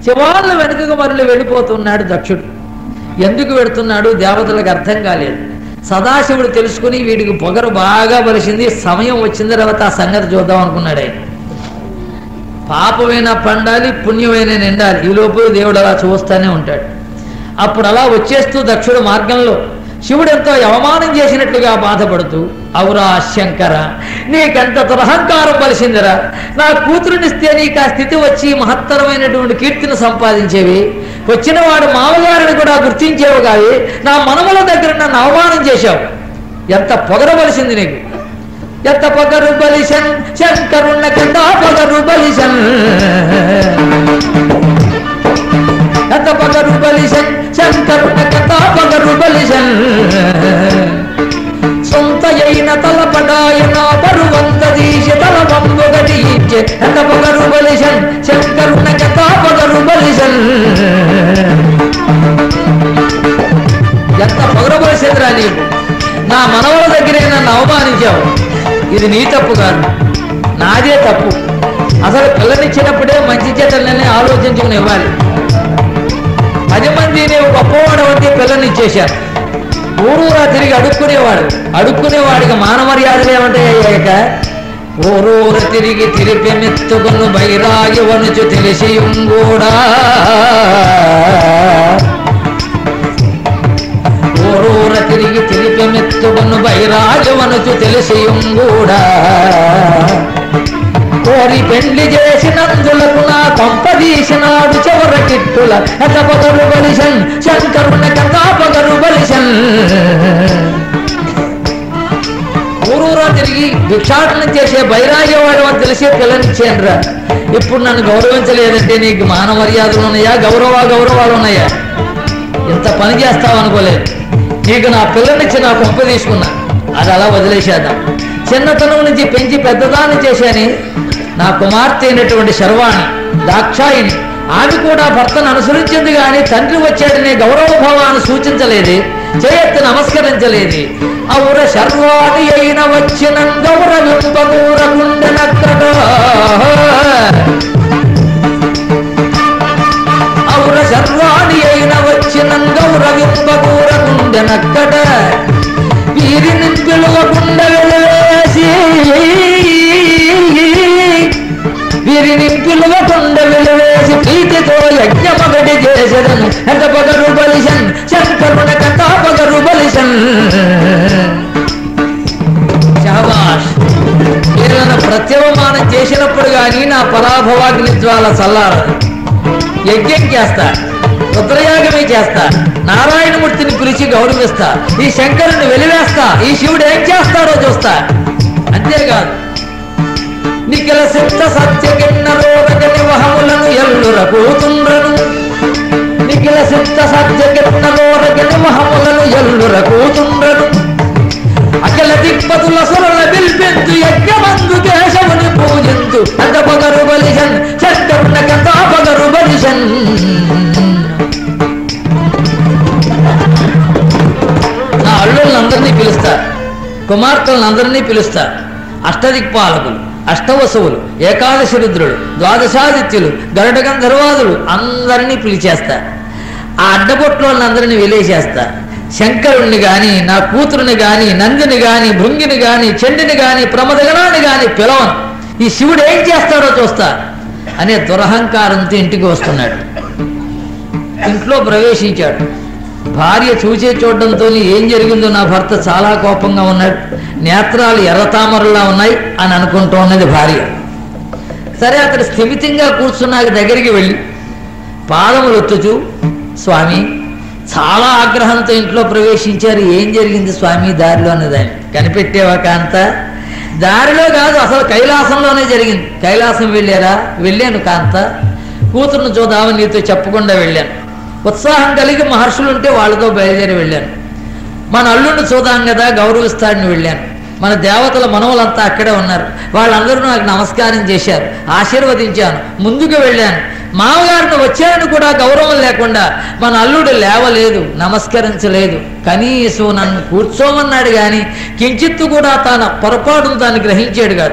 శివాళ్ళు వెనుకకు మరలి వెళ్ళిపోతున్నాడు దక్షుడు ఎందుకు వెడుతున్నాడు దేవతలకు అర్థం కాలేదు సదాశివుడు తెలుసుకుని వీడికి పొగరు బాగా బలిసింది సమయం వచ్చిన తర్వాత ఆ సంగతి చూద్దాం అనుకున్నాడు ఆయన పాపమైనా పండాలి పుణ్యమైన నిండాలి ఈ లోపు దేవుడు అలా చూస్తూనే ఉంటాడు అప్పుడు అలా వచ్చేస్తూ దక్షుడు మార్గంలో శివుడు ఎంతో అవమానం చేసినట్లుగా బాధపడుతూ అవురా శంకర నీకెంత దురహంకారం బలిసిందిరా నా కూతురునిస్తే నీకు ఆ స్థితి వచ్చి మహత్తరమైనటువంటి కీర్తిని సంపాదించేవి వచ్చిన వాడు మామగారిని కూడా గుర్తించేవి కావి నా మనముల దగ్గర నన్ను అవమానం చేశావు ఎంత పొగరబలిసింది నీకు ఎంత పొగరు బలిషన్ శంకరున్న కింద పొగరు బలిషన్ ఎంత పొగరు బలిషన్ శంకరున్న కింద పొగరు బలిషన్ సొంత అయిన తలపడాయన బరువంత తీసి తల పంపుగటి ఇచ్చే ఎంత పొగరు బలిషన్ శంకరున్న కింద పొగరు బలిషన్ ఎంత పొగరబలిసిందిరా నీకు నా మనవల దగ్గరే నన్ను అవమానించావు ఇది నీ తప్పు కాదు నాదే తప్పు అసలు పిల్లనిచ్చినప్పుడే మంచి చెడ్డలనే ఆలోచించుకుని ఇవ్వాలి పది మంది నీవు గొప్పవాడు అంటే పిల్లనిచ్చేశారు ఊరూరా తిరిగి అడుక్కునేవాడు అడుక్కునేవాడికి మానమర్యాదలు ఏమంటాయ్యాక ఊరూర తిరిగి తిరిపి మెత్తుకును బైరాగి వనుచు తెలిసి కూడా ఊరూర తిరిగి తిరిపి మెత్తుకును బైరాగి వనుచు తెలిసి కూడా కోరి పెళ్లి చేసినందులకు నా కొంపదీసినాడు చివర కిట్టుల ఎట పగరు బలిసన్ శంకరుని కథా పగరు బలిసన్ ఊరూరా తిరిగి భిక్షాటనం చేసే బైరాగేవాడు అని తెలిసే పిల్లనిచ్చానురా ఇప్పుడు నన్ను గౌరవించలేదంటే నీకు మాన మర్యాదలు ఉన్నాయా గౌరవ గౌరవాలు ఉన్నాయా ఇంత పని చేస్తావు అనుకోలేదు నీకు నా పిల్లనిచ్చి నా కొంప తీసుకున్నా అది అలా వదిలేసేద్దాం చిన్నతనం నుంచి పెంచి పెద్దదాన్ని చేశాని నా కుమార్తె అయినటువంటి శర్వాణి దాక్షాయిని ఆమె కూడా భర్తను అనుసరించింది కానీ తండ్రి వచ్చాడనే గౌరవభావాన్ని సూచించలేదు చేయెత్తి నమస్కరించలేదు ఔర శర్వాణి అయిన వచ్చిన గౌరవింపదూరకుండెనక్కడ ఔర శర్వాణి అయిన వచ్చిన గౌరవింపదూరకుండెనక్కడ వీరిని పిలువకుండ వెలివేసి వీరిని పిలువకుండ వెలివేసి ప్రీతితో యజ్ఞమగటి చేసెదను ఎంత పగరు బలిసన్ శంకరున కథ పగరు బలిసన్ శాబాష్ మీరు నన్ను ప్రత్యవమానం చేసినప్పుడు కానీ నా పరాభవాగ్ని జ్వాల చల్లారదు యజ్ఞం చేస్తా రుద్రయాగమే చేస్తా నారాయణమూర్తిని పిలిచి గౌరవిస్తా ఈ శంకరుని వెలివేస్తా ఈ శివుడు ఏం చేస్తాడో చూస్తా అంతేకాదు నిఖిల సిద్ధ సత్య కిన్నరోరగని వహములను ఎల్లుర కూతుండ్రను నిఖిల సిద్ధ సత్య కిన్నరోరగని వహములను ఎల్లుర కూతుండ్రను అఖిల దిప్పతుల సురల బిల్పెంతు యజ్ఞమందు కేశవుని పూజింతు అంత పగరు బలిషన్ శంకరున కథ పగరు బలిషన్ నా అల్లుళ్ళందరినీ పిలుస్తా కుమార్తెలందరినీ పిలుస్తా అష్టదిక్పాలకులు అష్టవసువులు ఏకాదశి రుద్రుడు ద్వాదశాదిత్యులు గరుడ గంధర్వాదులు అందరినీ పిలిచేస్తా ఆ అడ్డబొట్లు వాళ్ళందరినీ వెలేసేస్తా శంకరుణ్ణి గాని నా కూతురుని గాని నందిని గాని భృంగిని గాని చెండిని గాని ప్రమదగణాన్ని గాని పిలవను ఈ శివుడు ఏం చేస్తాడో చూస్తా అనే దురహంకారంతో ఇంటికి వస్తున్నాడు ఇంట్లో ప్రవేశించాడు భార్య చూచే చూడడంతో ఏం జరిగిందో నా భర్త చాలా కోపంగా ఉన్నాడు నేత్రాలు ఎర్రతామరలా ఉన్నాయి అని అనుకుంటూ ఉన్నది భార్య సరే అతడు స్థిమితంగా కూర్చున్నాక దగ్గరికి వెళ్ళి పాదములు ఒత్తుచు స్వామి చాలా ఆగ్రహంతో ఇంట్లో ప్రవేశించారు ఏం జరిగింది స్వామి దారిలో అన్నదాన్ని కనిపెట్టేవా కాంత దారిలో కాదు అసలు కైలాసంలోనే జరిగింది కైలాసం వెళ్ళారా వెళ్ళాను కాంత కూతురును చూద్దామని నీతో చెప్పకుండా వెళ్ళాను ఉత్సాహం కలిగి మహర్షులు ఉంటే వాళ్ళతో బయలుదేరి వెళ్ళాను మన అల్లుడిని చూద్దాం కదా గౌరవిస్తాడని వెళ్ళాను మన దేవతల మనవలంతా అక్కడే ఉన్నారు వాళ్ళందరూ నాకు నమస్కారం చేశారు ఆశీర్వదించాను ముందుకు వెళ్ళాను మామగారిని వచ్చారని కూడా గౌరవం లేకుండా మన అల్లుడు లేవలేదు నమస్కరించలేదు కనీసం నన్ను కూర్చోమన్నాడు కానీ కించిత్తు కూడా తన పొరపాటును తాను గ్రహించాడు కాదు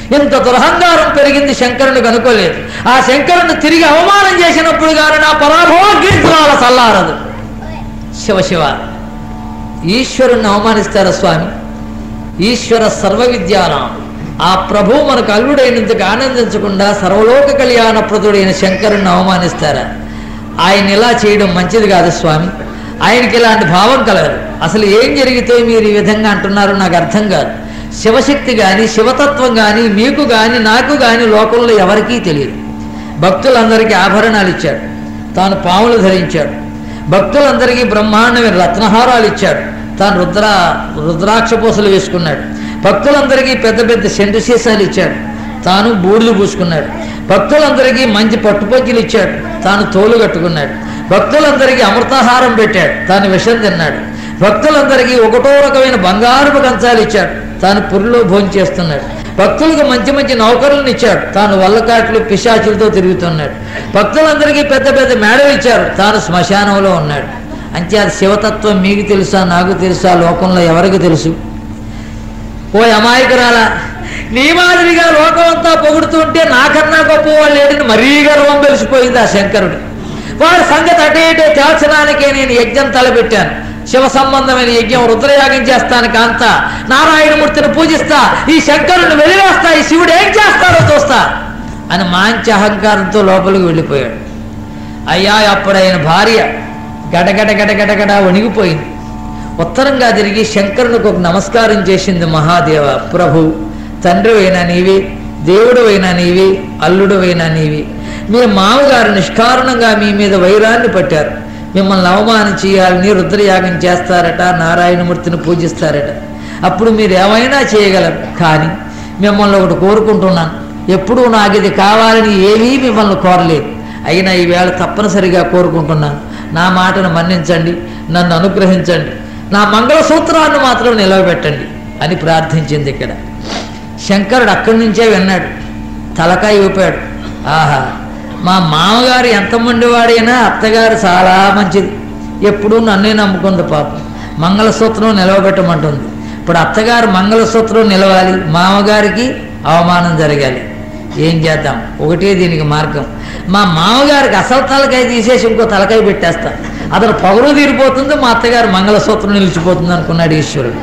ఇంత దురహంకారం పెరిగింది శంకరునికి అనుకోలేదు ఆ శంకరుని తిరిగి అవమానం చేసినప్పుడు కానీ నా పరాభోగ్యంత్రాల సల్లారదు శివ శివ ఈశ్వరుణ్ణి అవమానిస్తారా స్వామి ఈశ్వర సర్వ విద్యానాం ఆ ప్రభు మనకు అల్లుడైనందుకు ఆనందించకుండా సర్వలోక కళ్యాణప్రదుడైన శంకరుణ్ణి అవమానిస్తారా ఆయన ఇలా చేయడం మంచిది కాదు స్వామి ఆయనకి ఇలాంటి భావం కలగదు అసలు ఏం జరిగితే మీరు ఈ విధంగా అంటున్నారో నాకు అర్థం కాదు శివశక్తి కానీ శివతత్వం కానీ మీకు కానీ నాకు కానీ లోకంలో ఎవరికీ తెలియదు భక్తులందరికీ ఆభరణాలు ఇచ్చాడు తాను పాములు ధరించాడు భక్తులందరికీ బ్రహ్మాండమైన రత్నహారాలు ఇచ్చాడు తాను రుద్ర రుద్రాక్ష పూసలు వేసుకున్నాడు భక్తులందరికీ పెద్ద పెద్ద సెంటు సీసాలు ఇచ్చాడు తాను బూడిలు పూసుకున్నాడు భక్తులందరికీ మంచి పట్టుపంచులు ఇచ్చాడు తాను తోలు కట్టుకున్నాడు భక్తులందరికీ అమృతాహారం పెట్టాడు తాను విషం తిన్నాడు భక్తులందరికీ ఒకటో రకమైన బంగారపు కంచాలు ఇచ్చాడు తాను పురిలో భోంచేస్తున్నాడు భక్తులకు మంచి మంచి నౌకరులను ఇచ్చాడు తాను వల్లకాట్లు పిశాచులతో తిరుగుతున్నాడు భక్తులందరికీ పెద్ద పెద్ద మేడలు ఇచ్చారు తాను శ్మశానంలో ఉన్నాడు అంతే అది శివతత్వం మీకు తెలుసా నాకు తెలుసా లోకంలో ఎవరికి తెలుసు ఓ అమాయకురాలా నీ మాదిరిగా లోకమంతా పొగుడుతుంటే నాకన్నా గొప్ప వాళ్ళు ఏంటని మరీ గర్వం తెలిసిపోయింది ఆ శంకరుడు వాడి సంగతి అటే ఇటే తేల్చడానికే నేను యజ్ఞం తలపెట్టాను శివ సంబంధమైన యజ్ఞం రుద్రయాగం చేస్తాను కాంత నారాయణమూర్తిని పూజిస్తా ఈ శంకరుని వెలివేస్తా ఈ శివుడు ఏం చేస్తాడో చూస్తా అని మాంచి అహంకారంతో లోపలికి వెళ్ళిపోయాడు అయ్యా అప్పుడు ఆయన భార్య గడగడ గడగడగడ వణిగిపోయింది ఉత్తరంగా తిరిగి శంకరునికి ఒక నమస్కారం చేసింది మహాదేవ ప్రభు తండ్రివైనా నీవి దేవుడువైనా నీవి అల్లుడువైనా నీవి మీ మామగారు నిష్కారణంగా మీ మీద వైరాన్ని పట్టారు మిమ్మల్ని అవమానం చేయాలని రుద్రయాగం చేస్తారట నారాయణమూర్తిని పూజిస్తారట అప్పుడు మీరు ఏమైనా చేయగలరు కానీ మిమ్మల్ని ఒకటి కోరుకుంటున్నాను ఎప్పుడూ నాకు ఇది కావాలని ఏమీ మిమ్మల్ని కోరలేదు అయినా ఈవేళ తప్పనిసరిగా కోరుకుంటున్నాను నా మాటను మన్నించండి నన్ను అనుగ్రహించండి నా మంగళసూత్రాన్ని మాత్రం నిలవబెట్టండి అని ప్రార్థించింది ఇక్కడ శంకరుడు అక్కడి నుంచే విన్నాడు తలకాయ ఊపాడు ఆహా మా మామగారు ఎంత మండివాడైనా అత్తగారు చాలా మంచిది ఎప్పుడూ నన్నే నమ్ముకుంది పాపం మంగళసూత్రం నిలవబెట్టమంటుంది ఇప్పుడు అత్తగారు మంగళసూత్రం నిలవాలి మామగారికి అవమానం జరగాలి ఏం చేద్దాం ఒకటే దీనికి మార్గం మా మామగారికి అసలు తలకాయ తీసేసి ఇంకో తలకాయ పెట్టేస్తా అతను పొగరు తీరిపోతుంది మా అత్తగారు మంగళసూత్రం నిలిచిపోతుంది అనుకున్నాడు ఈశ్వరుడు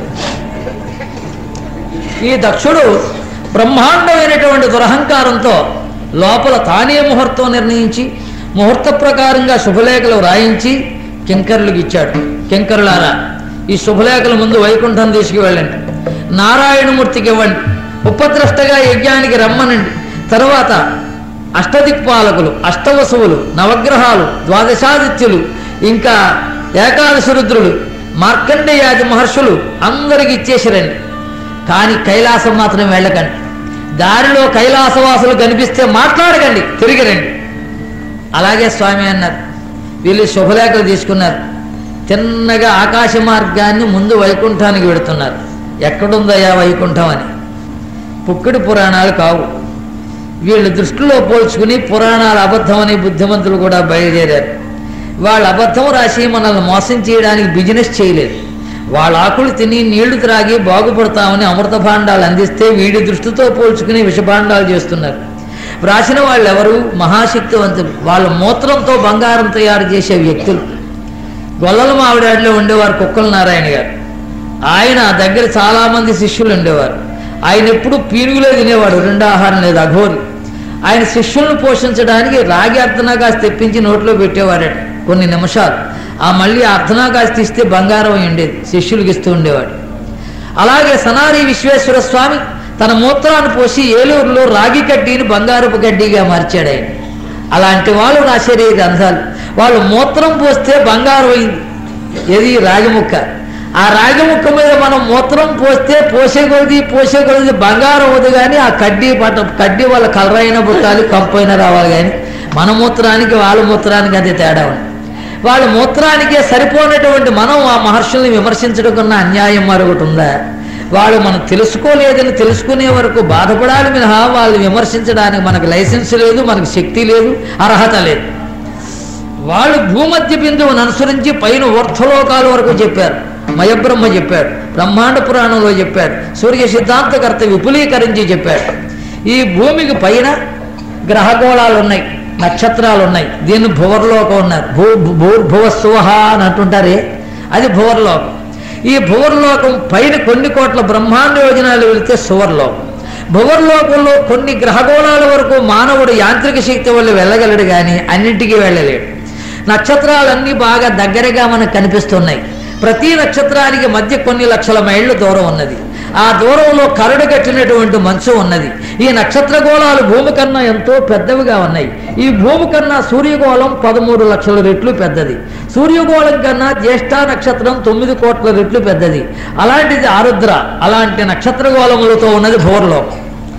ఈ దక్షుడు బ్రహ్మాండమైనటువంటి దురహంకారంతో లోపల తానే ముహూర్తం నిర్ణయించి ముహూర్త ప్రకారంగా శుభలేఖలు వ్రాయించి కింకరులకు ఇచ్చాడు కింకరులారా ఈ శుభలేఖల ముందు వైకుంఠం తీసుకువెళ్ళండి నారాయణమూర్తికి ఇవ్వండి ఉపద్రష్టగా యజ్ఞానికి రమ్మనండి తర్వాత అష్టదిక్పాలకులు అష్టవసువులు నవగ్రహాలు ద్వాదశాదిత్యులు ఇంకా ఏకాదశి రుద్రులు మార్కండేయాది మహర్షులు అందరికి ఇచ్చేసిరండి కానీ కైలాసం మాత్రం వెళ్ళకండి దారిలో కైలాసవాసులు కనిపిస్తే మాట్లాడకండి తిరిగి రండి అలాగే స్వామి అన్నారు వీళ్ళు శుభలేఖలు తీసుకున్నారు తిన్నగా ఆకాశ మార్గాన్ని ముందు వైకుంఠానికి వెడుతున్నారు ఎక్కడుందయ్యా వైకుంఠం అని పుక్కిడి పురాణాలు కావు వీళ్ళు దృష్టిలో పోల్చుకుని పురాణాలు అబద్ధమని బుద్ధిమంతులు కూడా బయలుదేరారు వాళ్ళ అబద్ధం రాసి మనల్ని మోసం చేయడానికి బిజినెస్ చేయలేదు వాళ్ళ ఆకులు తిని నీళ్లు త్రాగి బాగుపడతామని అమృత భాండాలు అందిస్తే వీడి దృష్టితో పోల్చుకుని విషభాండాలు చేస్తున్నారు వ్రాసిన వాళ్ళు ఎవరు మహాశక్తివంతులు వాళ్ళ మూత్రంతో బంగారం తయారు చేసే వ్యక్తులు గొల్లల మావిడాడిలో ఉండేవారు కుక్కల నారాయణ గారు ఆయన దగ్గర చాలామంది శిష్యులు ఉండేవారు ఆయన ఎప్పుడు పీరుగులే తినేవాడు రెండు ఆహారం లేదు అఘోరి ఆయన శిష్యులను పోషించడానికి రాగి అర్ధనాకాశ తెప్పించి నోట్లో పెట్టేవాడట కొన్ని నిమిషాలు ఆ మళ్ళీ అర్ధనాకాశ తీస్తే బంగారం అయి ఉండేది శిష్యులకు ఇస్తూ ఉండేవాడు అలాగే సనారి విశ్వేశ్వర స్వామి తన మూత్రాన్ని పోసి ఏలూరులో రాగి కడ్డీని బంగారపు గడ్డీగా మార్చాడు ఆయన అలాంటి వాళ్ళు రాశారు ఈ గ్రంథాలు వాళ్ళు మూత్రం పోస్తే బంగారం అయింది ఏది రాగి ముక్క ఆ రాగి ముక్క మీద మనం మూత్రం పోస్తే పోసే కొలది పోసే కొలది బంగారం అవుతుంది కానీ ఆ కడ్డీ పట్ట కడ్డీ వాళ్ళ కలరైన పుట్టాలి కంపు అయినా రావాలి కానీ మన మూత్రానికి వాళ్ళ మూత్రానికి అంతే తేడా ఉంది వాళ్ళ మూత్రానికే సరిపోనటువంటి మనం ఆ మహర్షుల్ని విమర్శించడం కన్నా అన్యాయం మరొకటి ఉందా వాళ్ళు మనం తెలుసుకోలేదని తెలుసుకునే వరకు బాధపడాలి మినహా వాళ్ళు విమర్శించడానికి మనకు లైసెన్స్ లేదు మనకు శక్తి లేదు అర్హత లేదు వాళ్ళు భూమధ్య బిందువును అనుసరించి పైన ఊర్ధ్వలోకాల వరకు చెప్పారు మయబ్రహ్మ చెప్పాడు బ్రహ్మాండ పురాణంలో చెప్పాడు సూర్య సిద్ధాంతకర్త విపులీకరించి చెప్పాడు ఈ భూమికి పైన గ్రహగోళాలు ఉన్నాయి నక్షత్రాలు ఉన్నాయి దీన్ని భువర్లోకం ఉన్నారు భూ భూర్భువస్సువహ అని అంటుంటారే అది భువర్లోకం ఈ భువర్లోకం పైన కొన్ని కోట్ల బ్రహ్మాండ యోజనాలు వెళితే సువర్లోకం భువర్లోకంలో కొన్ని గ్రహగోళాల వరకు మానవుడు యాంత్రిక శక్తి వల్ల వెళ్ళగలడు కానీ అన్నింటికీ వెళ్ళలేడు నక్షత్రాలన్నీ బాగా దగ్గరగా మనకు కనిపిస్తున్నాయి ప్రతి నక్షత్రానికి మధ్య కొన్ని లక్షల మైళ్ళు దూరం ఉన్నది ఆ దూరంలో కరడు కట్టినటువంటి మంచు ఉన్నది ఈ నక్షత్ర గోళాలు భూమి కన్నా ఎంతో పెద్దవిగా ఉన్నాయి ఈ భూమి కన్నా సూర్యగోళం పదమూడు లక్షల రెట్లు పెద్దది సూర్యగోళం కన్నా జ్యేష్ఠ నక్షత్రం తొమ్మిది కోట్ల రెట్లు పెద్దది అలాంటిది ఆరుద్ర అలాంటి నక్షత్రగోళములతో ఉన్నది భూవర్లోకం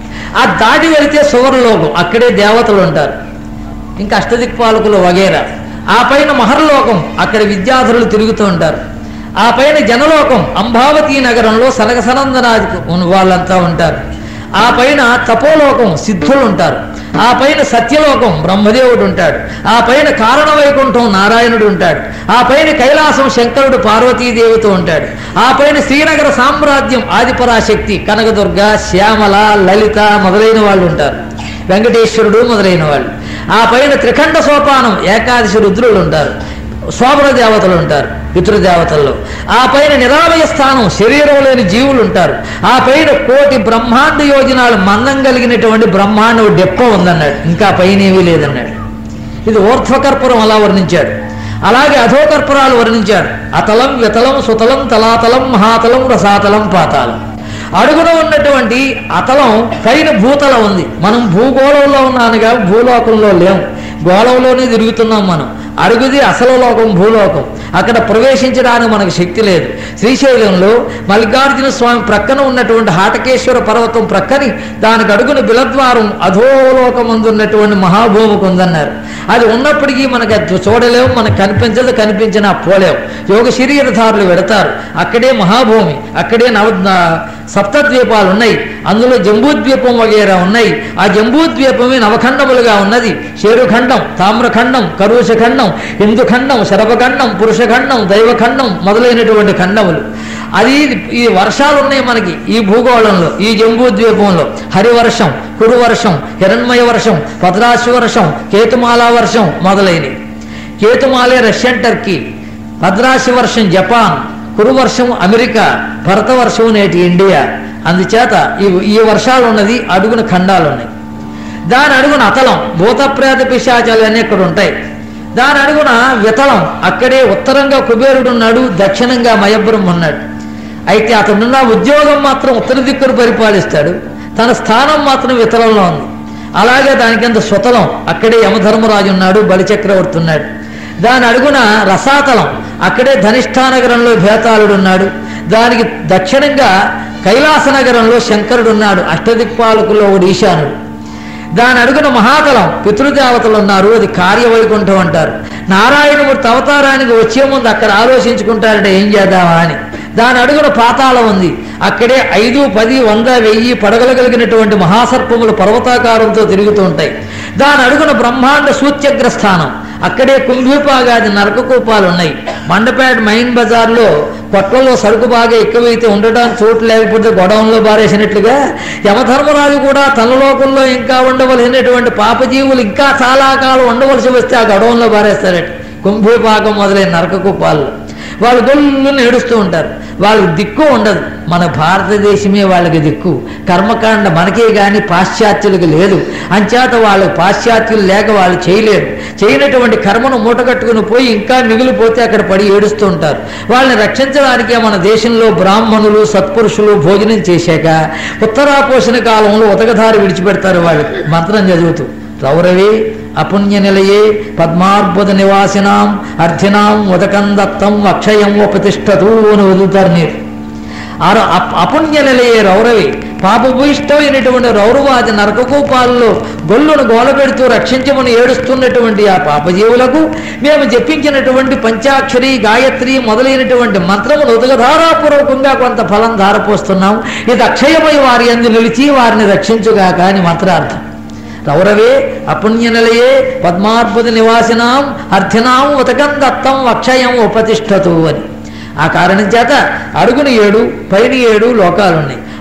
ఆ దాటి వెళితే సువర్లోకం అక్కడే దేవతలు ఉంటారు ఇంకా అష్టదిక్పాలకులు వగేరా ఆ పైన మహర్లోకం అక్కడ విద్యాధరులు తిరుగుతూ ఉంటారు ఆ పైన జనలోకం అంబావతి నగరంలో సనక సనందనాది వాళ్ళంతా ఉంటారు ఆ పైన తపోలోకం సిద్ధులు ఉంటారు ఆ పైన సత్యలోకం బ్రహ్మదేవుడు ఉంటాడు ఆ పైన కారణ వైకుంఠం నారాయణుడు ఉంటాడు ఆ పైన కైలాసం శంకరుడు పార్వతీదేవితో ఉంటాడు ఆ పైన శ్రీనగర సామ్రాజ్యం ఆదిపరాశక్తి కనకదుర్గ శ్యామల లలిత మొదలైన వాళ్ళు ఉంటారు వెంకటేశ్వరుడు మొదలైన వాళ్ళు ఆ పైన త్రిఖండ సోపానం ఏకాదశి రుద్రులు ఉంటారు శోభన దేవతలు ఉంటారు పితృదేవతల్లో ఆ పైన నిరామయ స్థానం శరీరం లేని జీవులు ఉంటారు ఆ పైన కోటి బ్రహ్మాండ యోజనాలు మందం కలిగినటువంటి బ్రహ్మాండ డెప్ప ఉందన్నాడు ఇంకా పైన ఏమీ లేదన్నాడు ఇది ఊర్ధ్వకర్పూరం అలా వర్ణించాడు అలాగే అధోకర్పూరాలు వర్ణించాడు అతలం వితలం సుతలం తలాతలం మహాతలం రసాతలం పాతాలం అడుగున ఉన్నటువంటి అతలం పైన భూతలం ఉంది మనం భూగోళంలో ఉన్నానుగా భూలోకంలో లేము గోళంలోనే తిరుగుతున్నాం మనం అడుగుది అసలు లోకం భూలోకం అక్కడ ప్రవేశించడానికి మనకు శక్తి లేదు శ్రీశైలంలో మల్లికార్జున స్వామి ప్రక్కన ఉన్నటువంటి హాటకేశ్వర పర్వతం ప్రక్కని దానికి అడుగున బిలద్వారం అధోలోకమందు ఉన్నటువంటి మహాభూమికి ఉందన్నారు అది ఉన్నప్పటికీ మనకు అది చూడలేము మనకు కనిపించదు కనిపించినా పోలేము యోగ శరీరధారులు పెడతారు అక్కడే మహాభూమి అక్కడే నవ సప్తద్వీపాలు ఉన్నాయి అందులో జంబూద్వీపం వగేరా ఉన్నాయి ఆ జంబూద్వీపమే నవఖండములుగా ఉన్నది శేరుఖండం తామ్రఖండం కరుషఖండం హిందుఖండం శరభఖండం పురుషఖండం దైవఖండం మొదలైనటువంటి ఖండములు అది ఈ వర్షాలు ఉన్నాయి మనకి ఈ భూగోళంలో ఈ జంబూద్వీపంలో హరివర్షం కురువర్షం హిరణ్మయ వర్షం భద్రాశి వర్షం కేతుమాలా వర్షం మొదలైనవి కేతుమాలే రష్యన్ టర్కీ భద్రాశి వర్షం జపాన్ కురువర్షం అమెరికా భరతవర్షం నేటి ఇండియా అందుచేత ఈ ఈ వర్షాలు ఉన్నది అడుగున ఖండాలు ఉన్నాయి దాని అడుగున అతలం భూతప్రేత పిశాచాలు అన్నీ ఇక్కడ ఉంటాయి దాని అడుగున వితలం అక్కడే ఉత్తరంగా కుబేరుడు ఉన్నాడు దక్షిణంగా మయబ్రం ఉన్నాడు అయితే అతనున్న ఉద్యోగం మాత్రం ఉత్తర దిక్కును పరిపాలిస్తాడు తన స్థానం మాత్రం వితలంలో ఉంది అలాగే దాని కింద సుతలం అక్కడే యమధర్మరాజు ఉన్నాడు బలిచక్రవర్తి ఉన్నాడు దాని అడుగున రసాతలం అక్కడే ధనిష్ఠా నగరంలో భేతాళుడు ఉన్నాడు దానికి దక్షిణంగా కైలాస నగరంలో శంకరుడు ఉన్నాడు అష్టదిక్పాలకుల్లో ఒకడు ఈశానుడు దాని అడుగున మహాతలం పితృదేవతలు ఉన్నారు అది కార్యవైకుంఠం అంటారు నారాయణమూర్తి అవతారానికి వచ్చే ముందు అక్కడ ఆలోచించుకుంటారట ఏం చేద్దామా అని దాని అడుగున పాతాళం ఉంది అక్కడే ఐదు పది వంద వెయ్యి పడగలు కలిగినటువంటి మహాసర్పములు పర్వతాకారంతో తిరుగుతూ ఉంటాయి దాని అడుగున బ్రహ్మాండ సూత్యగ్ర స్థానం అక్కడే కుంభీపాగాది నరకకూపాలు ఉన్నాయి మండపేట మైన్ బజార్లో కొట్లలో సరుకు బాగా ఎక్కువైతే ఉండడానికి చోటు లేకపోతే గొడవంలో బారేసినట్లుగా యమధర్మరాజు కూడా తన లోకంలో ఇంకా ఉండవలసినటువంటి పాపజీవులు ఇంకా చాలా కాలం ఉండవలసి వస్తే ఆ గొడవంలో బారేస్తారట కుంభీపాకం మొదలైన నరకకూపాలు వాళ్ళు గొల్లుని ఏడుస్తూ ఉంటారు వాళ్ళకి దిక్కు ఉండదు మన భారతదేశమే వాళ్ళకి దిక్కు కర్మకాండ మనకే కానీ పాశ్చాత్యులకు లేదు అంచేత వాళ్ళు పాశ్చాత్యులు లేక వాళ్ళు చేయలేరు చేయనటువంటి కర్మను మూటగట్టుకుని పోయి ఇంకా మిగిలిపోతే అక్కడ పడి ఏడుస్తూ ఉంటారు వాళ్ళని రక్షించడానికే మన దేశంలో బ్రాహ్మణులు సత్పురుషులు భోజనం చేశాక ఉత్తరాపోషణ కాలంలో ఉతకధారి విడిచిపెడతారు వాళ్ళు మంత్రం చదువుతూ రౌరవే అపుణ్య నిలయే పద్మార్బుద నివాసినాం అర్థినాం ఉదకం దత్తం అక్షయం ఉపతిష్టతూ అని వదులుతారు నీరు ఆరు అప్- అపుణ్య నిలయే రౌరవి పాపభూయిష్టమైనటువంటి రౌరవాది నరకకూపాలలో గొల్లును గోలపెడుతూ రక్షించమని ఏడుస్తున్నటువంటి ఆ పాపజీవులకు మేము జపించినటువంటి పంచాక్షరి గాయత్రి మొదలైనటువంటి మంత్రములు ఉదగధారాపూర్వకంగా కొంత ఫలం ధారపోస్తున్నాం ఇది అక్షయమై వారి అందు నిలిచి వారిని రక్షించుగాక అని మంత్రార్థం రౌరవే అపుణ్యనిలయే పద్మార్బుద నివాసినాం అర్థినాం ఉతకం దత్తం అక్షయం ఉపతిష్టతు అని ఆ కారణం చేత అడుగున ఏడు పైన ఏడు లోకాలున్నాయి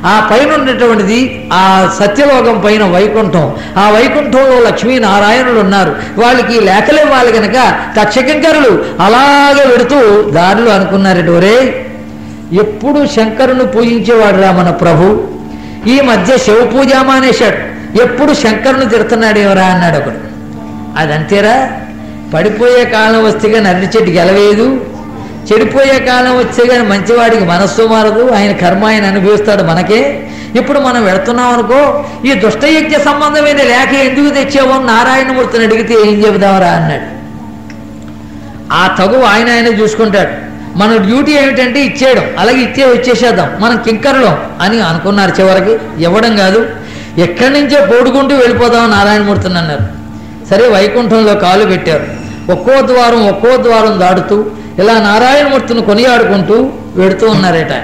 ఆ పైన ఉన్నటువంటిది ఆ సత్యలోకం పైన వైకుంఠం ఆ వైకుంఠంలో లక్ష్మీనారాయణులు ఉన్నారు వాళ్ళకి లేఖలు ఇవ్వాలి కనుక తక్షకింకరులు అలాగే వెడుతూ దారిలో అనుకున్నారట ఒరే ఎప్పుడు శంకరుని పూజించేవాడు రా మన ప్రభు ఈ మధ్య శివ పూజ మానేశాడు ఎప్పుడు శంకరుని తిడుతున్నాడు ఎవరా అన్నాడు ఒకడు అదంతేరా పడిపోయే కాలం వస్తే కానీ అరటి చెట్టు గెలవేదు చెడిపోయే కాలం వచ్చే కానీ మంచివాడికి మనస్సు మారదు ఆయన కర్మ ఆయన అనుభవిస్తాడు మనకే ఇప్పుడు మనం వెళుతున్నాం అనుకో ఈ దుష్టయజ్ఞ సంబంధమైన లేఖ ఎందుకు తెచ్చావో అని నారాయణమూర్తిని అడిగితే ఏం చెబుదామరా అన్నాడు ఆ తగు ఆయన ఆయన చూసుకుంటాడు మన డ్యూటీ ఏమిటంటే ఇచ్చేయడం అలాగే ఇచ్చే వచ్చేసేద్దాం మనం కింకరలం అని అనుకున్నారు చివరికి ఇవ్వడం కాదు ఎక్కడి నుంచో పోడుకుంటూ వెళ్ళిపోదాం నారాయణమూర్తిని అన్నారు సరే వైకుంఠంలో కాలు పెట్టారు ఒక్కో ద్వారం ఒక్కో ద్వారం దాటుతూ ఇలా నారాయణమూర్తిని కొనియాడుకుంటూ వెడుతూ ఉన్నారట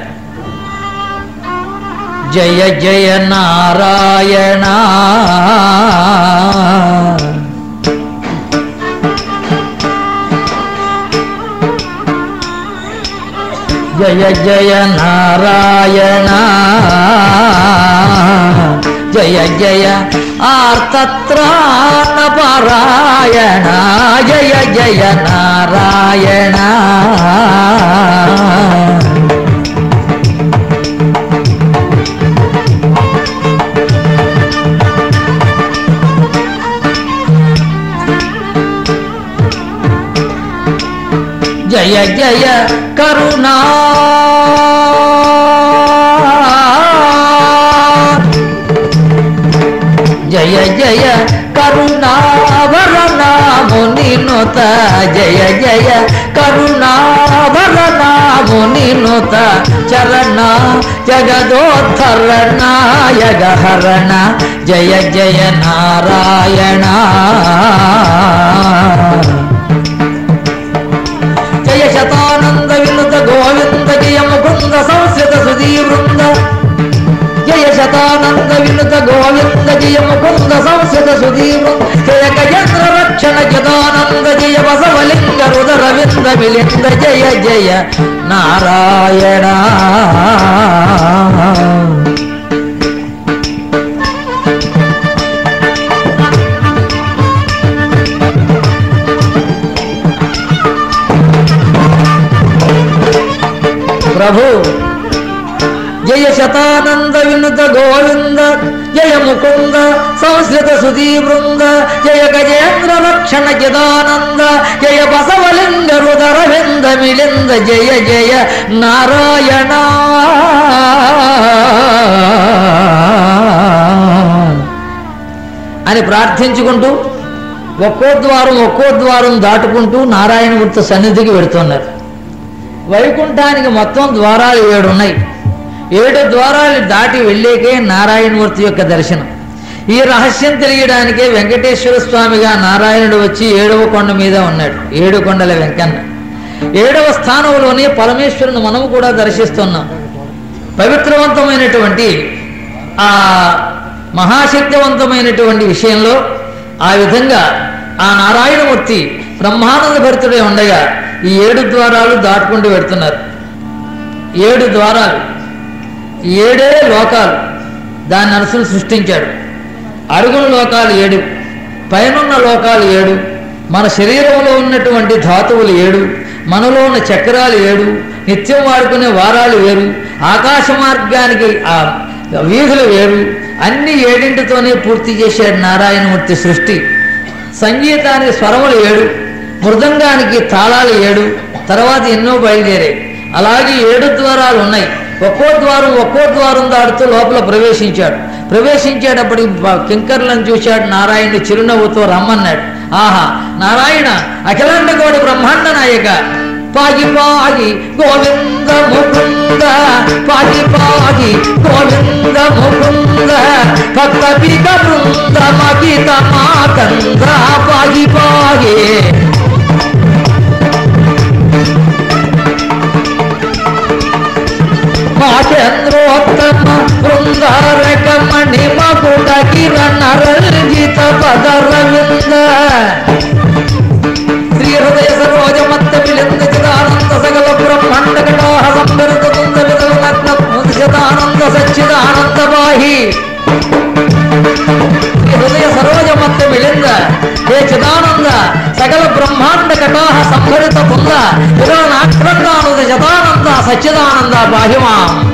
జయ జయ నారాయణ జయ జయ నారాయణ జయ జయ ఆర్తత్రాణ పరాయణ జయ జయ నారాయణ జయ జయ కరుణా జయ జయ కరుణావరణ మునినుత జయ జయ కరుణావరణ మునినుత చరణ జగదోద్ధరణ యగహరణ జయ జయ నారాయణ జయ శతానంద వినుత గోవింద జయ ముకుంద సంస్కృత సుధీ వృంద జయ శతానంద వినుత గోవింద జయ ముకుంద సంస్కృత సుధీ వృంద జయ గజేంద్ర రక్షణ జదానంద జయ బసవలింగ రుదర వింద మిలింద జయ జయ నారాయణ ప్రభు జయ శతానంద వినుత గోవింద జయ ముకుంద సంస్కృత సుధీ బృంద జయ గజేంద్ర రక్షణ జదానంద జయ బసవలింగ రుదర వింద మిలింద జయ జయ నారాయణ అని ప్రార్థించుకుంటూ ఒక్కో ద్వారం ఒక్కో ద్వారం దాటుకుంటూ నారాయణమూర్తి సన్నిధికి వెడుతున్నారు వైకుంఠానికి మొత్తం ద్వారాలు ఏడు ఉన్నాయి ఏడు ద్వారాలు దాటి వెళ్ళేకే నారాయణమూర్తి యొక్క దర్శనం ఈ రహస్యం తెలియడానికే వెంకటేశ్వర స్వామిగా నారాయణుడు వచ్చి ఏడవ కొండ మీద ఉన్నాడు ఏడు కొండల వెంకన్న ఏడవ స్థానంలోనే పరమేశ్వరుని మనము కూడా దర్శిస్తున్నాం పవిత్రవంతమైనటువంటి ఆ మహాశక్తివంతమైనటువంటి విషయంలో ఆ విధంగా ఆ నారాయణమూర్తి బ్రహ్మానంద భరితుడే ఉండగా ఈ ఏడు ద్వారాలు దాటుకుంటూ పెడుతున్నారు ఏడు ద్వారాలు ఏడే లోకాలు దాన్ని నరసులు సృష్టించాడు అడుగుల లోకాలు ఏడు పైనున్న లోకాలు ఏడు మన శరీరంలో ఉన్నటువంటి ధాతువులు ఏడు మనలో ఉన్న చక్రాలు ఏడు నిత్యం వాడుకునే వారాలు వేరు ఆకాశ మార్గానికి ఆ వీధులు వేరు అన్ని ఏడింటితోనే పూర్తి చేశాడు నారాయణమూర్తి సృష్టి సంగీతానికి స్వరములు ఏడు మృదంగానికి తాళాలు ఏడు తర్వాత ఎన్నో బయలుదేరాయి అలాగే ఏడు ద్వారాలు ఉన్నాయి ఒక్కో ద్వారం ఒక్కో ద్వారం దాటుతూ లోపల ప్రవేశించాడు ప్రవేశించేటప్పటికి బ- కింకర్లను చూశాడు నారాయణుడు చిరునవ్వుతో రమ్మన్నాడు ఆహా నారాయణ అఖిలాండ కోటి బ్రహ్మాండ నాయక పాగి పాగి గోవింద ముకుంద పాగి పాగి గోవింద ముకుంద భక్త పిక బృంద మగిత మాకంద పాగి పాగి మాచంద్రోత్తమ బృందారక మణి మకుట కిరణ రంజిత పదరవింద శ్రీ హృదయ సరోజమత్త విలింద చిదానంద సకల బ్రహ్మాండ కటాహ సంభరిత కుంద విదల నగ్న ముదిశతానంద సచ్చిదానంద బ్రహ్మాండ కటాహ సంభరిత పొంద విరానాక్రందానుద శతానంద సచ్చిదానంద బాహ్యమా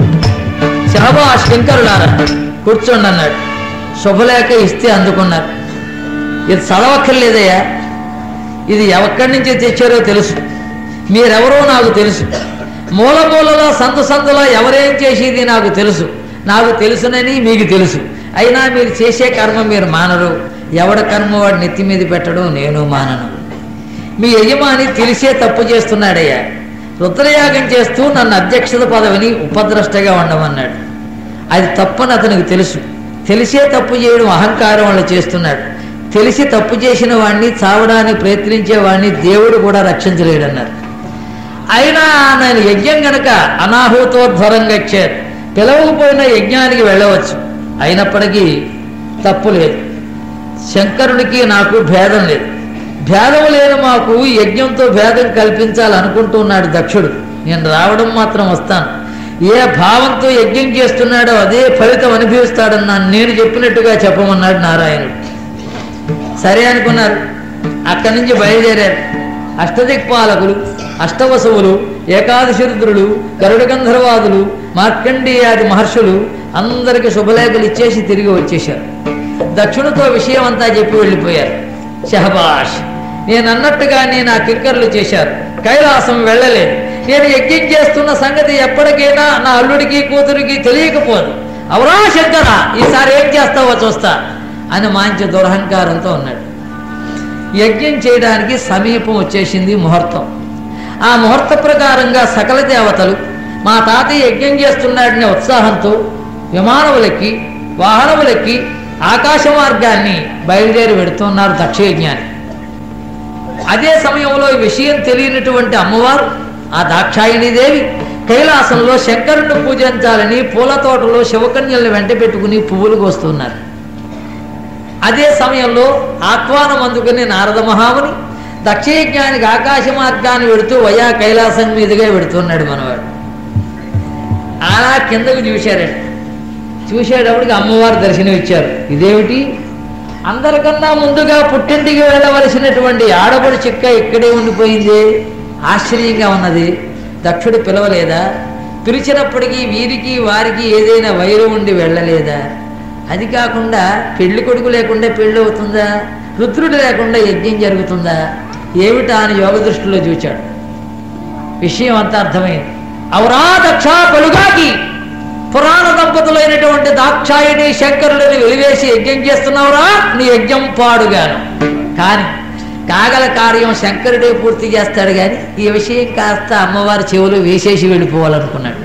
శహబా శంకరులారా కూర్చోండి అన్నాడు శుభలేఖ ఇస్తే అందుకున్నారు ఇది చదవక్కర్లేదయ్యా ఇది ఎక్కడి నుంచి తెచ్చారో తెలుసు మీరెవరో నాకు తెలుసు మూల మూలలో సందు సందులో ఎవరేం చేసేది నాకు తెలుసు నాకు తెలుసునని మీకు తెలుసు అయినా మీరు చేసే కర్మ మీరు మానరు ఎవడ కర్మ వాడు నెత్తి మీద పెట్టడం నేను మానను మీ యజమాని తెలిసే తప్పు చేస్తున్నాడయ్యా రుద్రయాగం చేస్తూ నన్ను అధ్యక్షత పదవిని ఉపద్రష్టగా ఉండమన్నాడు అది తప్పని అతనికి తెలుసు తెలిసే తప్పు చేయడం అహంకారం వల్ల చేస్తున్నాడు తెలిసి తప్పు చేసిన వాడిని చావడానికి ప్రయత్నించే వాడిని దేవుడు కూడా రక్షించలేడన్నారు అయినా నేను యజ్ఞం గనక అనాహూతోధ్వరంగా ఇచ్చారు పిలవకపోయిన యజ్ఞానికి వెళ్ళవచ్చు అయినప్పటికీ తప్పు లేదు శంకరునికి నాకు భేదం లేదు భేదం లేని మాకు యజ్ఞంతో భేదం కల్పించాలనుకుంటున్నాడు దక్షుడు నేను రావడం మాత్రం వస్తాను ఏ భావంతో యజ్ఞం చేస్తున్నాడో అదే ఫలితం అనుభవిస్తాడన్నాను నేను చెప్పినట్టుగా చెప్పమన్నాడు నారాయణుడు సరే అనుకున్నారు అక్కడి నుంచి బయలుదేరారు అష్టదిక్పాలకులు అష్టవసువులు ఏకాదశి రుద్రులు గరుడ గంధర్వాదులు మార్కండేయాది మహర్షులు అందరికి శుభలేఖలు ఇచ్చేసి తిరిగి వచ్చేశారు దక్షిణతో విషయం అంతా చెప్పి వెళ్ళిపోయారు షహబాష్ నేను అన్నట్టుగా నేను ఆ కింకర్లు చేశారు కైలాసం వెళ్ళలేదు నేను యజ్ఞం చేస్తున్న సంగతి ఎప్పటికైనా నా అల్లుడికి కూతురికి తెలియకపోదు అవరా శంకర ఈసారి ఏం చేస్తావో చూస్తా అని మంచి దురహంకారంతో ఉన్నాడు యజ్ఞం చేయడానికి సమీపం వచ్చేసింది ముహూర్తం ఆ ముహూర్త ప్రకారంగా సకల దేవతలు మా తాతయ్య యజ్ఞం చేస్తున్నాడనే ఉత్సాహంతో విమానములెక్కి వాహనములెక్కి ఆకాశ మార్గాన్ని బయలుదేరి పెడుతున్నారు దక్షయజ్ఞాన్ని అదే సమయంలో ఈ విషయం తెలియనటువంటి అమ్మవారు ఆ దాక్షాయిణీదేవి కైలాసంలో శంకరుణ్ణి పూజించాలని పూల తోటలో శివకన్యల్ని వెంట పెట్టుకుని పువ్వులు కోస్తున్నారు అదే సమయంలో ఆహ్వానం అందుకుని నారద మహాముని దక్షయజ్ఞానికి ఆకాశ మార్గాన్ని పెడుతూ వయా కైలాసం మీదుగా పెడుతున్నాడు మనవాడు అలా కిందకు చూశారండి చూసేటప్పటికి అమ్మవారు దర్శనం ఇచ్చారు ఇదేమిటి అందరికన్నా ముందుగా పుట్టింటికి వెళ్ళవలసినటువంటి ఆడపడి చిక్క ఇక్కడే ఉండిపోయింది ఆశ్చర్యంగా ఉన్నది దక్షుడు పిలవలేదా పిలిచినప్పటికీ వీరికి వారికి ఏదైనా వైరం ఉండి వెళ్ళలేదా అది కాకుండా పెళ్లి కొడుకు లేకుండా పెళ్ళి అవుతుందా రుద్రుడు లేకుండా యజ్ఞం జరుగుతుందా ఏమిటా అని యోగ దృష్టిలో చూచాడు విషయం అంతా అర్థమైంది అవరా దక్ష పలుగాకి పురాణ దంపతులైనటువంటి దాక్షాయిని శంకరుడిని వెలివేసి యజ్ఞం చేస్తున్నావురా నీ యజ్ఞం పాడుగాను కానీ కాగల కార్యం శంకరుడే పూర్తి చేస్తాడు కానీ ఈ విషయం కాస్త అమ్మవారి చెవులు వేసేసి వెళ్ళిపోవాలనుకున్నాడు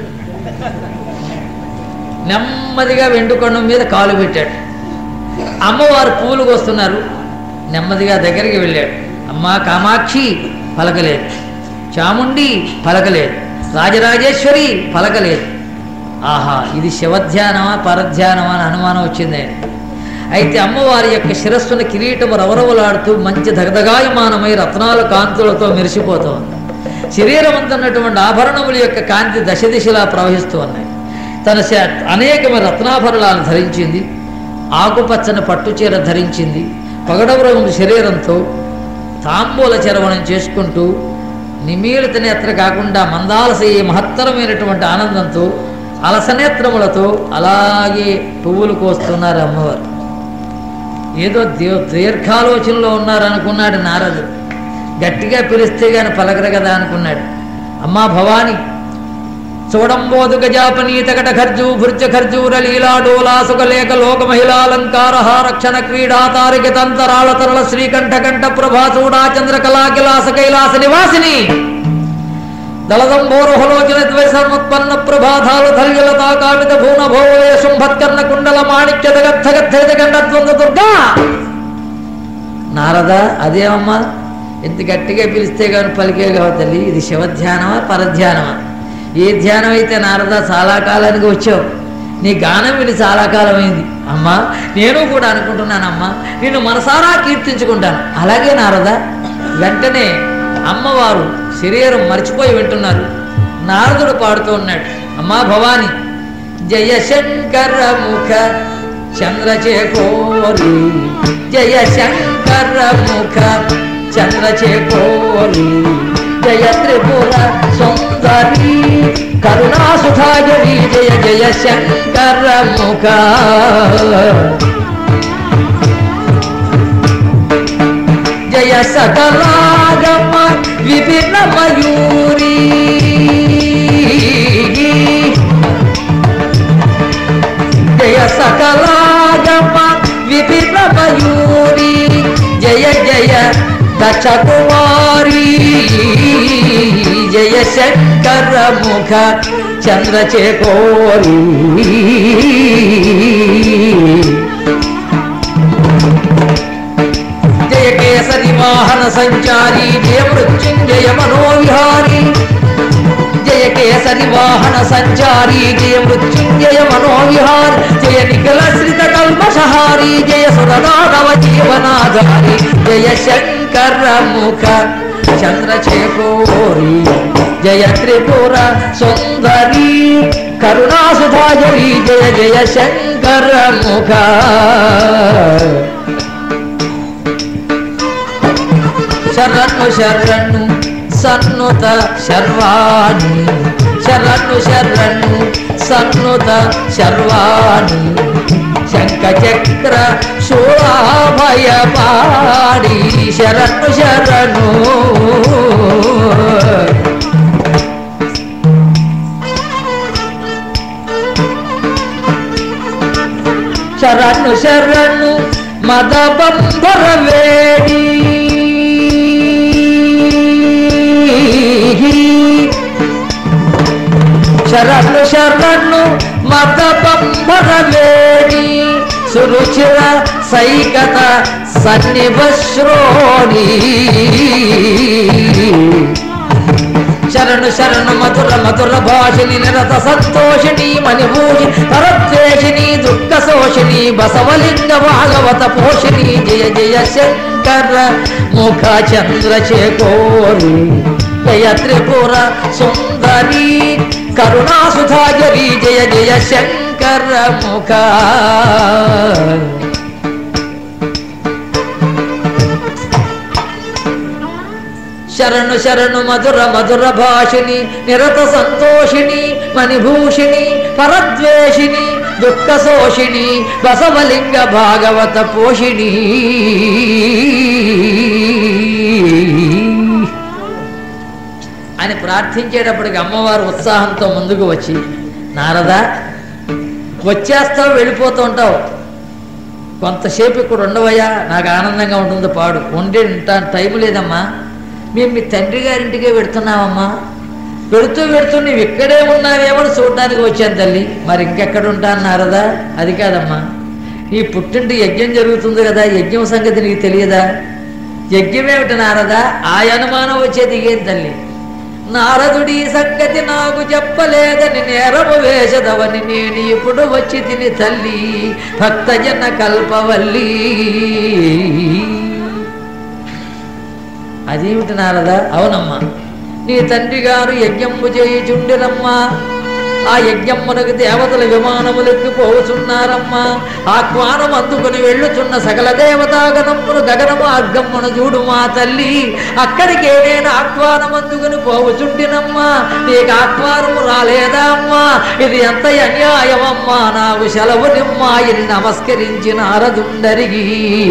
నెమ్మదిగా వెండుకొండం మీద కాలు పెట్టాడు అమ్మవారు పూలు కోస్తున్నారు నెమ్మదిగా దగ్గరికి వెళ్ళాడు అమ్మా కామాక్షి పలకలేదు చాముండి పలకలేదు రాజరాజేశ్వరి పలకలేదు ఆహా ఇది శివధ్యానమా పరధ్యానమా అని అనుమానం వచ్చింది ఆయన అయితే అమ్మవారి యొక్క శిరస్సున కిరీటము రవరవలాడుతూ మంచి దగదగాయమానమై రత్నాల కాంతులతో మెరిసిపోతోంది శరీరం అంతున్నటువంటి ఆభరణముల యొక్క కాంతి దశ దిశలా ప్రవహిస్తూ ఉన్నాయి తన శ- అనేకమైన రత్నాభరణాలు ధరించింది ఆకుపచ్చని పట్టుచీర ధరించింది పగడవరము శరీరంతో తాంబూల చరవణం చేసుకుంటూ నిమీలిత నేత్ర కాకుండా మందాలసయ్యే మహత్తరమైనటువంటి ఆనందంతో అలసనేత్రములతో అలాగే పువ్వులు కోస్తున్నారు అమ్మవారు ఏదో దే దీర్ఘాలోచనలో ఉన్నారనుకున్నాడు నారదు గట్టిగా పిలిస్తే గాని పలకరు కదా అనుకున్నాడు అమ్మా భవాని చూడంబోదు గజాపనీత కట ఖర్జూ భృత్య ఖర్జూర లీలా డోలా సుఖలేఖ లోక మహిళాలంకార రక్షణ క్రీడా తారిక తంతరాళ తరళ శ్రీకంఠ కంఠ ప్రభా చూడా చంద్రకళా కిలాస కైలాస నివాసిని దళదంబోరోహలోచన ద్వైసముత్పన్న ప్రభాధాలు ధల్యలతా కామిత భూన భోవలే శుంభత్కర్ణ కుండల మాణిక్య దగద్ధగద్ధైత గండద్వంద దుర్గా నారద అదేమమ్మా ఎంత గట్టిగా పిలిస్తే కానీ పలికే కావు తల్లి ఇది శివధ్యానమా పరధ్యానమా ఏ ధ్యానం అయితే నారద చాలా కాలానికి వచ్చావు నీ గానం విని చాలా కాలమైంది అమ్మా నేను కూడా అనుకుంటున్నానమ్మా నిన్ను మనసారా కీర్తించుకుంటాను అలాగే నారద వెంటనే అమ్మవారు శరీరం మర్చిపోయి వింటున్నారు నారదుడు పాడుతూ ఉన్నాడు అమ్మా భవాని జయ శంకర ముఖ చంద్రచేకోరి జయ శంకర ముఖ చంద్రచేకోరి జయ త్రిపుర సుందరి కరుణాసుధాగరి జయ జయ శంకర ముఖ జయ సకలాగమ విభిన్న మయూరీ జయ సకలాగమ విభిన్న మయూరీ జయ జయ దక్ష కుమారి జయ శంకర ముఖ చంద్రచేకోరి జయ కేసరి వాహన సంచారి జయ మృత్యుంజయ మనోవిహారి జయ కేసరి వాహన సంచారి జయ మృత్యుంజయ మనోవిహారి జయ నిఖిలశ్రిత కల్మషహారి జయ సురదానవ జీవనాధారి జయ శంకర ముఖ చంద్రచేకోరి జయ త్రిపుర సుందరి కరుణాసుధాజరి జయ జయ శంకర ముఖ శరణు శరణు సన్నుత శర్వాణి శరణు శరణు సన్నుత శర్వాణి శంఖ చక్ర శూలాభయ పాడి శరణు శరణు శరణు శరణు మదబంధర వేడి శరణు శరణు మదబంధర వేడి సురుచిర సైకత సన్నిభశ్రోణి శరణు శరణు మధుర మధుర భాషిని నిరత సంతోషిణి మణిభూషి పరద్వేషిణి దుఃఖ శోషిణి బసవలింగ భాగవత పోషిణి జయ జయ శంకర ముఖ చంద్రచేకోరి జయ త్రిపుర సుందరి కరుణాసుధాగరి జయ జయ శంకర ముఖ శరణు శరణు మధుర మధుర భాషిని నిరత సంతోషిణి మణిభూషిణి పరద్వేషిణి దుఃఖ శోషిణి బసవలింగ భాగవత పోషిణి అని ప్రార్థించేటప్పటికి అమ్మవారు ఉత్సాహంతో ముందుకు వచ్చి నారదా వచ్చేస్తావు వెళ్ళిపోతూ ఉంటావు కొంతసేపు ఇక్కడ ఉండవయ్యా నాకు ఆనందంగా ఉంటుంది పాడు ఉండి ఉంటాను టైం లేదమ్మా మేము మీ తండ్రి గారింటికే పెడుతున్నామమ్మా పెడుతూ పెడుతూ నీవు ఇక్కడే ఉన్నావేమో చూడడానికి వచ్చాను తల్లి మరి ఇంకెక్కడ ఉంటాను నారదా అది కాదమ్మా నీ పుట్టింటి యజ్ఞం జరుగుతుంది కదా యజ్ఞం సంగతి నీకు తెలియదా యజ్ఞం ఏమిటి నారదా ఆ అనుమానం వచ్చేది ఏం తల్లి నారదుడి సంగతి నాకు చెప్పలేదని నేరము వేసదవని నేను ఇప్పుడు వచ్చి తిని తల్లి భక్తజన కల్పవల్లి అదేమిటి నారదా అవునమ్మా నీ తండ్రి గారు యజ్ఞము చేయుచుండిరమ్మా ఆ యజ్ఞమునకు దేవతల విమానములెక్కిపోతున్నారమ్మా ఆహ్వానం అందుకుని వెళ్ళుచున్న సకల దేవతాగణమును గగనము అర్గమ్మును చూడు మా తల్లి అక్కడికే నేను ఆహ్వానం అందుకుని పోవుచుంటినమ్మా నీకు ఆహ్వానము రాలేదా అమ్మా ఇది ఎంత అన్యాయమమ్మా నాకు సెలవు నిమ్మాయిని నమస్కరించి నారదుండరిగి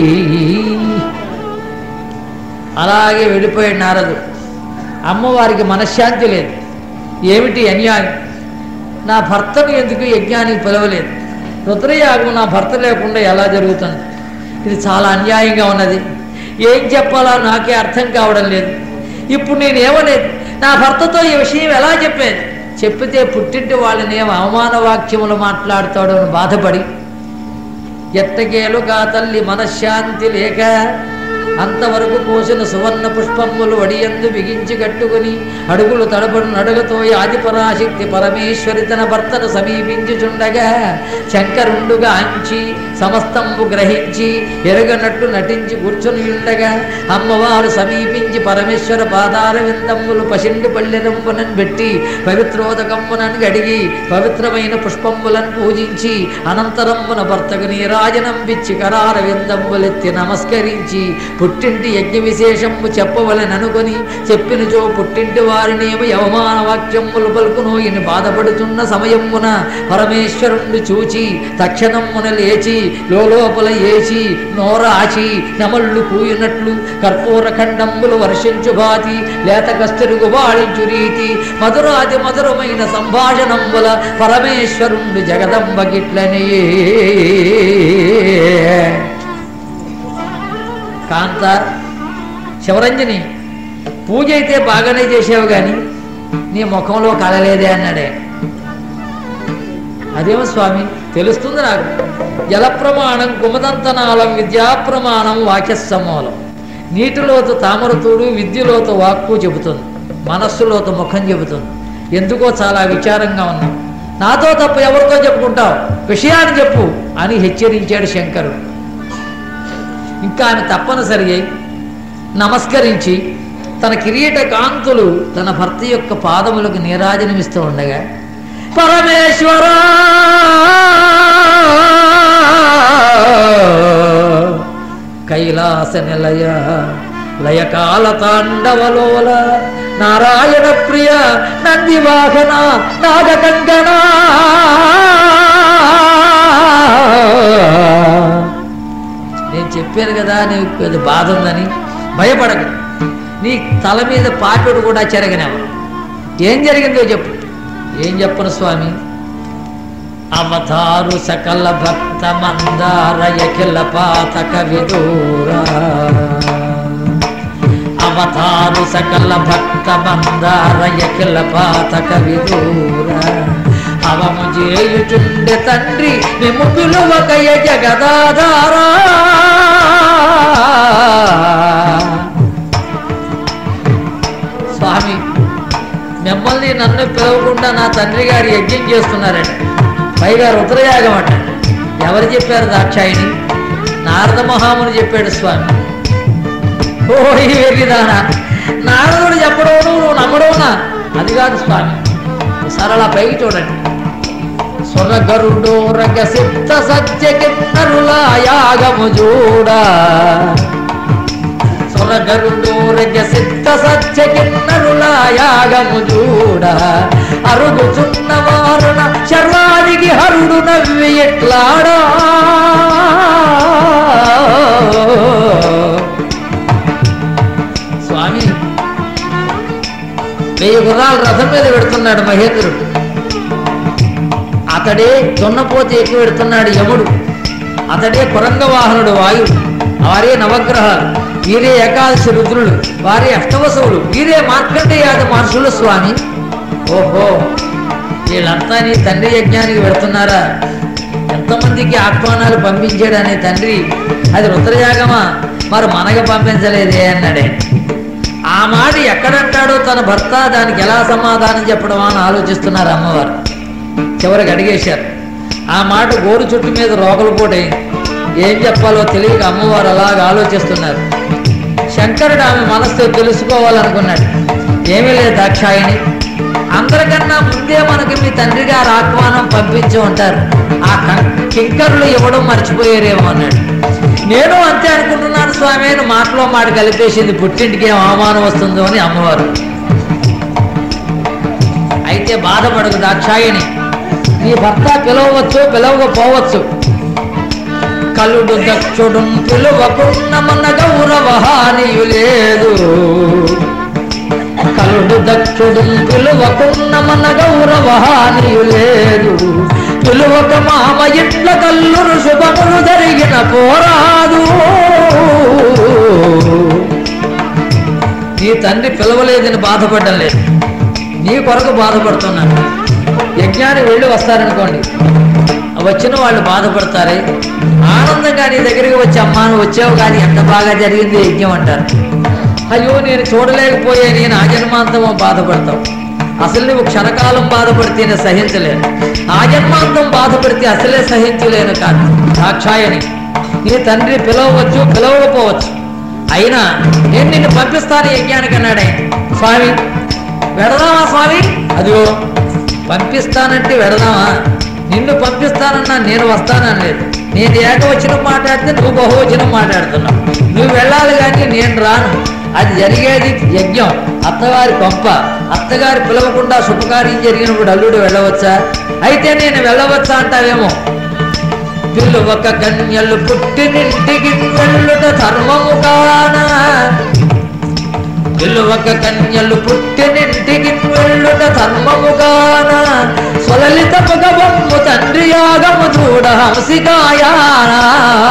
అలాగే వెళ్ళిపోయాడు నారదు అమ్మవారికి మనశ్శాంతి లేదు ఏమిటి అన్యాయం నా భర్తను ఎందుకు యజ్ఞానికి పిలవలేదు రుద్రయాగం నా భర్త లేకుండా ఎలా జరుగుతుంది ఇది చాలా అన్యాయంగా ఉన్నది ఏం చెప్పాలో నాకే అర్థం కావడం లేదు ఇప్పుడు నేను ఏమలేదు నా భర్తతో ఈ విషయం ఎలా చెప్పేది చెప్పితే పుట్టింటి వాళ్ళని ఏం అవమాన వాక్యములు మాట్లాడతాడో అని బాధపడి ఎట్టకేలు కా తల్లి మనశ్శాంతి లేక అంతవరకు కోసిన సువర్ణ పుష్పములు వడియందు బిగించి కట్టుకుని అడుగులు తడబడు నడుగుతో ఆదిపరాశక్తి పరమేశ్వరి తన భర్తను సమీపించుచుండగా శంకరుండుగా అంచి సమస్తంబు గ్రహించి ఎరగనట్టు నటించి కూర్చొని ఉండగా అమ్మవారు సమీపించి పరమేశ్వర పాదాల విందమ్ములు పసిండి పల్లెరంపునని పెట్టి పవిత్రోదకమ్మునని గడిగి పవిత్రమైన పుష్పంబులను పూజించి అనంతరమ్మున భర్తకు నీరాజనం పిచ్చి కరార విందమ్ములెత్తి నమస్కరించి పుట్టింటి యజ్ఞ విశేషము చెప్పవలననుకొని చెప్పినచో పుట్టింటి వారినేమి అవమాన వాక్యములు పలుకునోయిని బాధపడుతున్న సమయమున పరమేశ్వరుణ్ణి చూచి తక్షణమున లేచి లోపల ఏచి నోరాచి నమళ్ళు కూయినట్లు కర్పూర ఖండంబులు వర్షించు బాతి లేత కస్తెరుగు వాళించు రీతి మధురాది మధురమైన సంభాషణంబుల పరమేశ్వరుండు జగదంబ గిట్లనే కాంత శివరంజని పూజ అయితే బాగానే చేసావు కానీ నీ ముఖంలో కలలేదే అన్నాడే అదేమో స్వామి తెలుస్తుంది నాకు జల ప్రమాణం కుమదంతనాలం విద్యా ప్రమాణం వాక్యసమూలం నీటిలోతు తామరతూడు విద్యలోతు వాక్కు చెబుతుంది మనస్సులోతు ముఖం చెబుతుంది ఎందుకో చాలా విచారంగా ఉన్నాం నాతో తప్ప ఎవరితో చెప్పుకుంటావు విషయాన్ని చెప్పు అని హెచ్చరించాడు శంకరుడు ఇంకా ఆమె తప్పనిసరి అయి నమస్కరించి తన కిరీట కాంతులు తన భర్త యొక్క పాదములకు నీరాజనమిస్తూ ఉండగా పరమేశ్వర కైలాస నిలయ లయకాల తాండవలోల నారాయణ ప్రియ నంది వాహన నాగకంగనా నేను చెప్పాను కదా నీకు అది బాధ ఉందని భయపడకు నీ తల మీద పాటుడు కూడా చెరగనెవరు ఏం జరిగిందో చెప్పు ఏం చెప్పను స్వామి అవతారు సకల భక్త మందార యఖిల పాతక విదూర అవతారు సకల భక్త మందార యఖిల పాతక విదూర అవము చేయుచుండె తండ్రి మేము పిలువకయ జగదాధారా స్వామి మిమ్మల్ని నన్ను పిలవకుండా నా తండ్రి గారు యజ్ఞం చేస్తున్నారట పైగా రుద్రయాగం అట ఎవరు చెప్పారు దాక్షాయిని నారద మహాముని చెప్పాడు స్వామి ఓ ఈ వెర్రిదానా నారదుడు చెప్పడం నువ్వు నమ్మడవునా అది కాదు స్వామి సరళ పైకి చూడండి స్వర్గరుడు రగ సిద్ధ సత్య కిన్నరులా యాగము చూడా సొరగరుడు రగ సిద్ధ సత్య కిన్నరులా యాగము చూడ అరుగుచున్న వారున శర్వానికి హరుడు నవ్వి ఎట్లాడా స్వామి వెయ్యి గుర్రాలు రథం మీద పెడుతున్నాడు మహేంద్రుడు అతడే దున్నపోతే ఎక్కువ పెడుతున్నాడు యముడు అతడే కురంగ వాహనుడు వాయువు వారే నవగ్రహాలు వీరే ఏకాదశి రుద్రులు వారే అష్టవసవులు వీరే మార్కండేయాది మనుషులు స్వామి ఓహో వీళ్ళంతా నీ తండ్రి యజ్ఞానికి పెడుతున్నారా ఎంతమందికి ఆహ్వానాలు పంపించాడు అనే తండ్రి అది రుద్రయాగమా మరి మనకు పంపించలేదే అన్నాడే ఆ మాట ఎక్కడంటాడో తన భర్త దానికి ఎలా సమాధానం చెప్పడం అని ఆలోచిస్తున్నారు అమ్మవారు చివరికి అడిగేశారు ఆ మాట గోరు చుట్టు మీద రోగలు పూటైంది ఏం చెప్పాలో తెలియక అమ్మవారు అలాగ ఆలోచిస్తున్నారు శంకరుడు ఆమె మనస్సు తెలుసుకోవాలనుకున్నాడు ఏమీ లేదు దాక్షాయిని అందరికన్నా ముందే మనకి మీ తండ్రి గారు ఆహ్వానం పంపించి ఉంటారు ఆ కం- కింకరులు ఇవ్వడం మర్చిపోయారేమో అన్నాడు నేను అంతే అనుకుంటున్నాను స్వామి అని మాటలో మాట కలిపేసింది పుట్టింటికి ఏం అవమానం వస్తుందో అని అమ్మవారు అయితే బాధపడకు దాక్షాయిని నీ భర్త పిలవవచ్చు పిలవకపోవచ్చు కలుడు దక్షుడు పిలువకున్న మన గౌరవహానియు లేదు కలుడు దక్షుడు పిలువకున్న మన గౌరవహానియు లేదు పిలువక మామ ఇట్ల కల్లురు శుభములు జరిగిన పోరాదు నీ తండ్రి పిలవలేదని బాధపడడం లేదు నీ కొరకు బాధపడుతున్నాను యజ్ఞానికి వెళ్ళి వస్తారనుకోండి వచ్చిన వాళ్ళు బాధపడతారే ఆనందంగా నీ దగ్గరికి వచ్చి అమ్మా నువ్వు వచ్చావు కానీ ఎంత బాగా జరిగింది యజ్ఞం అంటారు అయ్యో నేను చూడలేకపోయాను నేను ఆ జన్మాంతమో బాధపడతావు అసలు నువ్వు క్షణకాలం బాధపడితే నేను సహించలేను ఆ జన్మాంతం బాధపడితే అసలే సహించలేను కాదు దాక్షాయని నీ తండ్రి పిలవవచ్చు పిలవకపోవచ్చు అయినా నేను నిన్ను పంపిస్తాను యజ్ఞానికి అన్నాడు ఆయన స్వామి వెడదామా స్వామి అదిగో పంపిస్తానంటే వెడదామా నిన్ను పంపిస్తానన్నా నేను వస్తానలేదు నేను ఏకవచనం మాట్లాడితే నువ్వు బహువచనం మాట్లాడుతున్నావు నువ్వు వెళ్ళాలి కానీ నేను రాను అది జరిగేది యజ్ఞం అత్తగారి పంప అత్తగారి పిలవకుండా శుభకార్యం జరిగినప్పుడు అల్లుడు వెళ్ళవచ్చా అయితే నేను వెళ్ళవచ్చా అంటావేమో పిలువక కన్యలు పుట్టినింటికి వెళ్ళుట ధర్మము కానా పిలువక కన్యలు పుట్టినింటికి వెళ్ళుట ధర్మముగాన స్వలలిత భగవమ్ము తండ్రి యాగము చూడ హంసికాయానా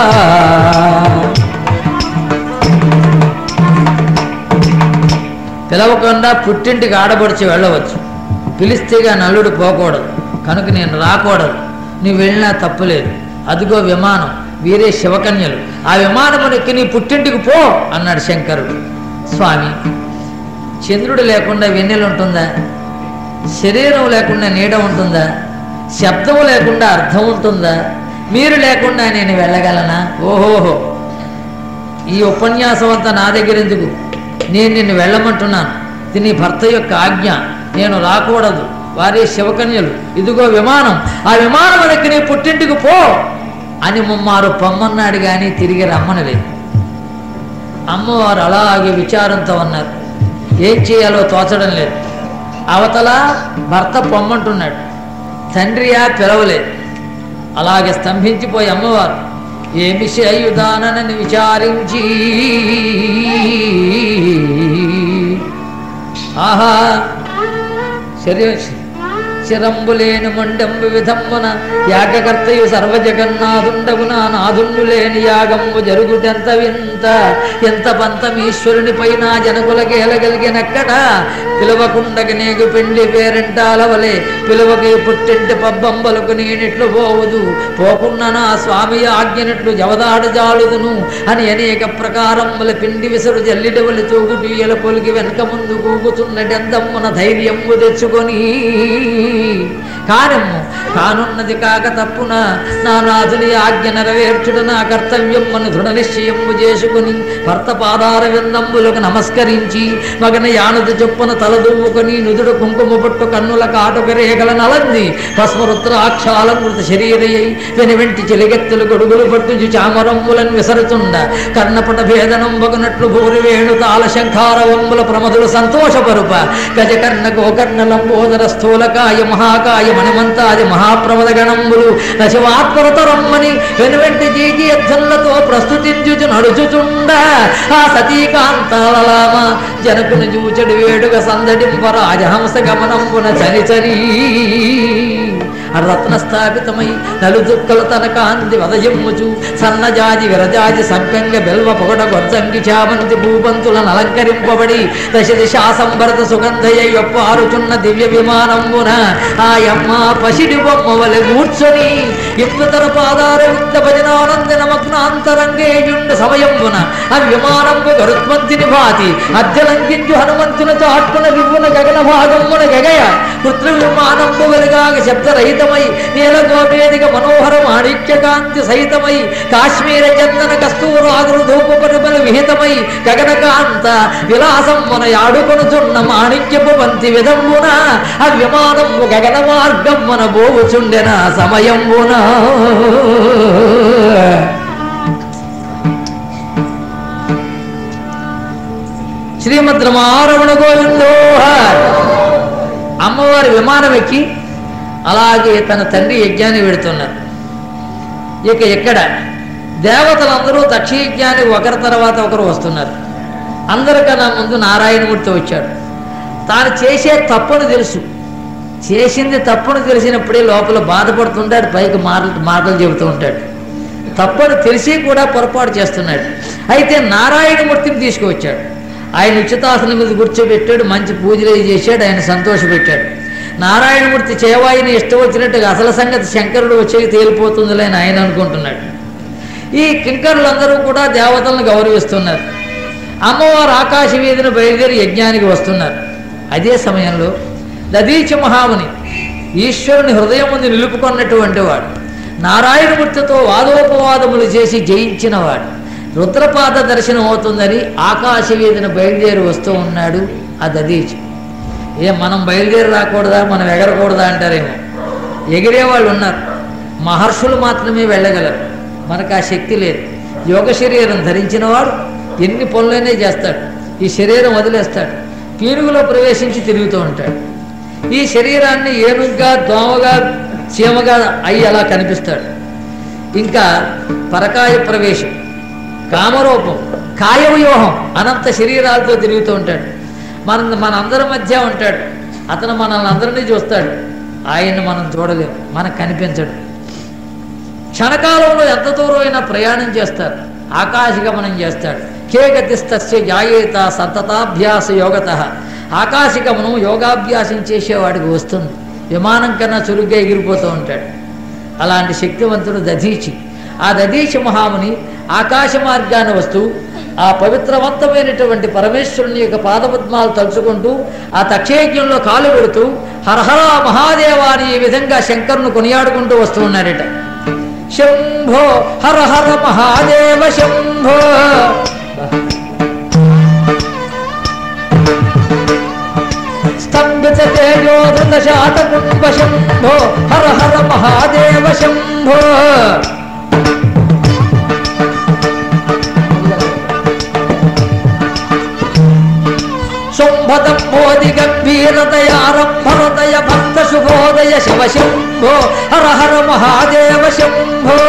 పిలవకుండా పుట్టింటికి ఆడబడిచి వెళ్ళవచ్చు పిలిస్తేగా నల్లుడు పోకూడదు కనుక నేను రాకూడదు నువ్వు వెళ్ళినా తప్పులేదు అదిగో విమానం వీరే శివకన్యలు ఆ విమానమునెక్కి నీ పుట్టింటికి పో అన్నాడు శంకరుడు స్వామి చంద్రుడు లేకుండా వెన్నెలు ఉంటుందా శరీరం లేకుండా నీడ ఉంటుందా శబ్దము లేకుండా అర్థం ఉంటుందా మీరు లేకుండా నేను వెళ్ళగలనా ఓహోహో ఈ ఉపన్యాసం అంతా నా దగ్గర ఎందుకు నేను నిన్ను వెళ్ళమంటున్నాను ఇది నీ భర్త యొక్క ఆజ్ఞ నేను రాకూడదు వారే శివకన్యలు ఇదిగో విమానం ఆ విమానం వెనక్కి నీ పుట్టింటికి పో అని ముమ్మారు పొమ్మన్నాడు కానీ తిరిగి రమ్మనలేదు అమ్మవారు అలాగే విచారంతో ఉన్నారు ఏం చేయాలో తోచడం లేదు అవతల భర్త పొమ్మంటున్నాడు తండ్రియా పిలవలేదు అలాగే స్తంభించిపోయి అమ్మవారు ఏమి చేయుదానని విచారించి ఆహా శరీర శిరంబులేని మొండెంబు విధమ్మున యాగకర్తయు సర్వజగన్నాథుండగున నాదుండు లేని యాగంబు జరుగుటెంత వింత ఎంత పంతమీశ్వరుని పైన జనకుల గేలగలిగినక్కడ పిలవకుండగ నీకు పెండి పేరెంటాలవలే పిలువకి పుట్టింటి పబ్బంబలకు నేనిట్లు పోవదు పోకున్న నా స్వామి ఆజ్ఞనట్లు జవదాడు జాలుదును అని అనేక ప్రకారముల పిండి విసరు జల్లిడవలి తూగుటి ఎల పొలికి వెనక ముందు కూగుతున్నటెందమ్మున ధైర్యము తెచ్చుకొని కానమ్ము కానున్నది కాక తప్పున నా నాథుని ఆజ్ఞ నెరవేర్చుడు నా కర్తవ్యం మన దృఢ నిశ్చయము చేసుకుని భర్త పాదార విందంబులకు నమస్కరించి మగన యానుది చొప్పున తలదువ్వుకొని నుదుడు కుంకుమ పట్టు కన్నుల కాటుక రేఖల నలంది భస్మరుద్రాక్షాలంకృత శరీరయ్యి వెను వెంటి చెలిగెత్తులు గొడుగులు పట్టు చామరంబులను విసరుతుండ కర్ణపట భేదనం బగునట్లు భూరి వేణు తాళ శంఖారవంబుల ప్రమదులు సంతోషపరుప గజకర్ణ గోకర్ణ లంబోదర స్థూలకాయ మహాకాయ మణిమంతాది మహాప్రమద గణంబులు నశివాత్మరతరమ్మని వెనువెంటి జీజి ఎద్ధులతో ప్రస్తుతించుచు నడుచుచుండ ఆ సతీకాంతాలలామ జనకుని చూచడు వేడుక సందడింప రాజహంస గమనంబున చరిచరీ రత్న స్థాపితమై నలుదుక్కలు తన కాంతి వదయమ్ముచు సన్నజాజి విరజాజి సంపెంగ బెల్వ పొగడ గొజ్జంగి చామంతి భూపంతులను అలంకరింపబడి దశ దిశా సంభరత సుగంధయ్య యొప్పారుచున్న దివ్య విమానమున ఆ యమ్మ పసిడి బొమ్మ వలె కూర్చొని ఇప్పుతర పాదార యుక్త భజనానంద నమగ్నాంతరంగేయుండ సమయమున ఆ విమానంబు గరుత్మంతిని భాతి అద్దెలంకించు హనుమంతున చాటున వివ్వున గగన భాగమున గగయ కృత్రిమ విమానంబు వెలుగాగ శబ్దరహితమై నీల గోపేదిక మనోహర మాణిక్య కాంతి సహితమై కాశ్మీర చందన కస్తూరాగురు ధూపు పరిమళ విహితమై గగనకాంత విలాసం మన యాడుకొనుచున్న మాణిక్యపు పంతి విధంబున ఆ విమానము గగన మార్గం మన బోవుచుండెన సమయంబున శ్రీమద్ రమారమణ గోవిందో అమ్మవారి విమానం ఎక్కి అలాగే తన తండ్రి యజ్ఞాన్ని వెడుతున్నారు ఇక ఎక్కడ దేవతలందరూ దక్ష యజ్ఞానికి ఒకరి తర్వాత ఒకరు వస్తున్నారు అందరికన్నా ముందు నారాయణమూర్తి వచ్చాడు తాను చేసే తప్పును తెలుసు చేసింది తప్పును తెలిసినప్పుడే లోపల బాధపడుతుంటాడు పైకి మాటలు మాటలు చెబుతూ ఉంటాడు తప్పని తెలిసి కూడా పొరపాటు చేస్తున్నాడు అయితే నారాయణమూర్తిని తీసుకువచ్చాడు ఆయన ఉచితాసనం మీద కూర్చోబెట్టాడు మంచి పూజలు అవి చేశాడు ఆయన సంతోషపెట్టాడు నారాయణమూర్తి చేవాయిని ఇష్టం వచ్చినట్టుగా అసలు సంగతి శంకరుడు వచ్చేకి తేలిపోతుందిలే అని ఆయన అనుకుంటున్నాడు ఈ కింకరులందరూ కూడా దేవతలను గౌరవిస్తున్నారు అమ్మవారు ఆకాశ వీధిని బయలుదేరి యజ్ఞానికి వస్తున్నారు అదే సమయంలో దదీచ మహాముని ఈశ్వరుని హృదయం ముందు నిలుపుకున్నటువంటి వాడు నారాయణమూర్తితో వాదోపవాదములు చేసి జయించినవాడు రుద్రపాద దర్శనం అవుతుందని ఆకాశ వీధిన బయలుదేరి వస్తూ ఉన్నాడు ఆ దదీచ్ ఏ మనం బయలుదేరి రాకూడదా మనం ఎగరకూడదా అంటారేమో ఎగిరే వాళ్ళు ఉన్నారు మహర్షులు మాత్రమే వెళ్ళగలరు మనకు ఆ శక్తి లేదు యోగ శరీరం ధరించిన వాడు ఎన్ని పనులనే చేస్తాడు ఈ శరీరం వదిలేస్తాడు పీనుగులో ప్రవేశించి తిరుగుతూ ఉంటాడు ఈ శరీరాన్ని ఏనుగ్గా దోమగా చీమగా అయి అలా కనిపిస్తాడు ఇంకా పరకాయ ప్రవేశం కామరూపం కాయవ్యూహం అనంత శరీరాలతో తిరుగుతూ ఉంటాడు మన మనందరి మధ్య ఉంటాడు అతను మనల్ని అందరినీ చూస్తాడు ఆయన్ని మనం చూడలేము మనకు కనిపించడు క్షణకాలంలో ఎంత దూరమైనా ప్రయాణం చేస్తారు ఆకాశగమనం చేస్తాడు కే గతిస్తస్య జాయేత సతతాభ్యాస యోగత ఆకాశగమనం యోగాభ్యాసం చేసేవాడికి వస్తుంది విమానం కన్నా చురుగ్గా ఎగిరిపోతూ ఉంటాడు అలాంటి శక్తివంతుడు దధీచి ఆ దధీచి మహాముని ఆకాశ మార్గాన్ని వస్తూ ఆ పవిత్రవంతమైనటువంటి పరమేశ్వరుని యొక్క పాదపద్మాలు తలుచుకుంటూ ఆ తక్షయజ్ఞంలో కాలు పెడుతూ హరహర మహాదేవా అని ఈ విధంగా శంకరును కొనియాడుకుంటూ వస్తూ ఉన్నాడట శంభో హర హర మహాదేవ శంభో స్తంభిత తేజోధృత శాతకుంభ శంభో హర హర మహాదేవ శంభో శుంభదంబోధి గంభీరతయారంభరతయ భక్త శుభోదయ శివ శంభో హర హర మహాదేవ శంభో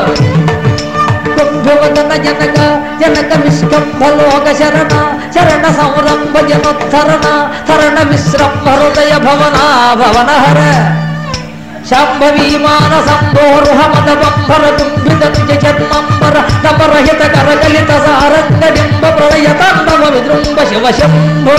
కుంభవదన జనక జనక విస్కంభలోక శరణ శరణ సంరంభ జనోద్ధరణ తరణ విశ్రంభ హృదయ భవన భవన హర శాంభవీమాన సంభోర్హమద బంభర కుంభిత నిజ జన్మంబర తమరహిత కరకలిత సారంగ డింబ ప్రళయ తాండవ విజృంభ శివ శంభో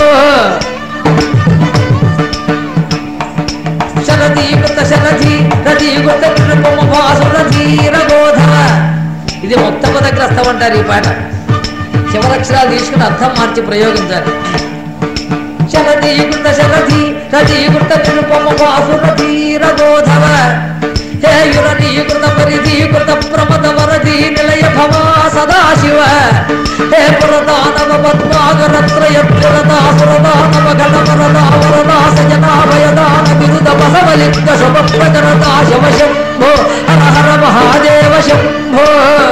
శరదీకృత శరధి రథీకృత నృపమ భాసుర ధీర గోధర ఇది ముక్తపదగ్రస్తం అంటారు ఈ పాట శివరక్షరాలు తీసుకుని అర్థం మార్చి ప్రయోగించాలి శరదీకృత శరధి రథీకృత నిరుపమ భాసుర ధీర గోధర హేయురనీకృత పరిధీకృత ప్రమద వరధి నిలయ భవా సదాశివ హే పురదానవ పద్మాగరత్రయత్రదాసురదానవ గణవరదావరదా సజనాభయదాన బిరుద బసవలింగ శుభ ప్రకరదా శివ శంభో హర హర మహాదేవ శంభో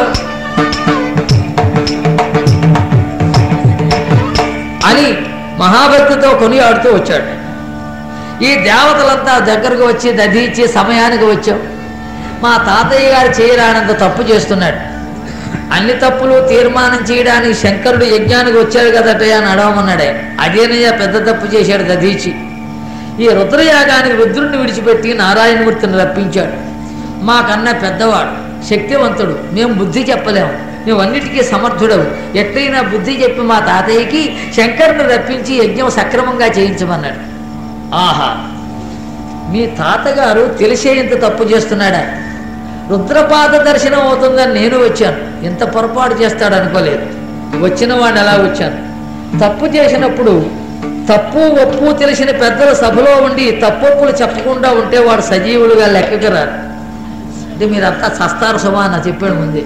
అని మహాభక్తితో కొనియాడుతూ వచ్చాడు ఈ దేవతలంతా దగ్గరకు వచ్చి దధీచి సమయానికి వచ్చాం మా తాతయ్య గారు చేయరానంత తప్పు చేస్తున్నాడు అన్ని తప్పులు తీర్మానం చేయడానికి శంకరుడు యజ్ఞానికి వచ్చాడు కదటయ్య అని అడవమన్నాడు ఆయన అదేనయ్య పెద్ద తప్పు చేశాడు దధీచి ఈ రుద్రయాగానికి రుద్రుడిని విడిచిపెట్టి నారాయణమూర్తిని రప్పించాడు మాకన్నా పెద్దవాడు శక్తివంతుడు మేము బుద్ధి చెప్పలేము మేము అన్నిటికీ సమర్థుడవు ఎట్లయినా బుద్ధి చెప్పి మా తాతయ్యకి శంకరుని రప్పించి యజ్ఞం సక్రమంగా చేయించమన్నాడు ఆహా మీ తాతగారు తెలిసే ఇంత తప్పు చేస్తున్నాడా రుద్రపాద దర్శనం అవుతుందని నేను వచ్చాను ఇంత పొరపాటు చేస్తాడు అనుకోలేదు వచ్చిన వాడిని ఎలా వచ్చాను తప్పు చేసినప్పుడు తప్పు ఒప్పు తెలిసిన పెద్దల సభలో ఉండి తప్పొప్పులు చెప్పకుండా ఉంటే వాడు సజీవులుగా లెక్కకు రారు అంటే మీరంతా చస్తారు సుమా అని చెప్పాడు ముందే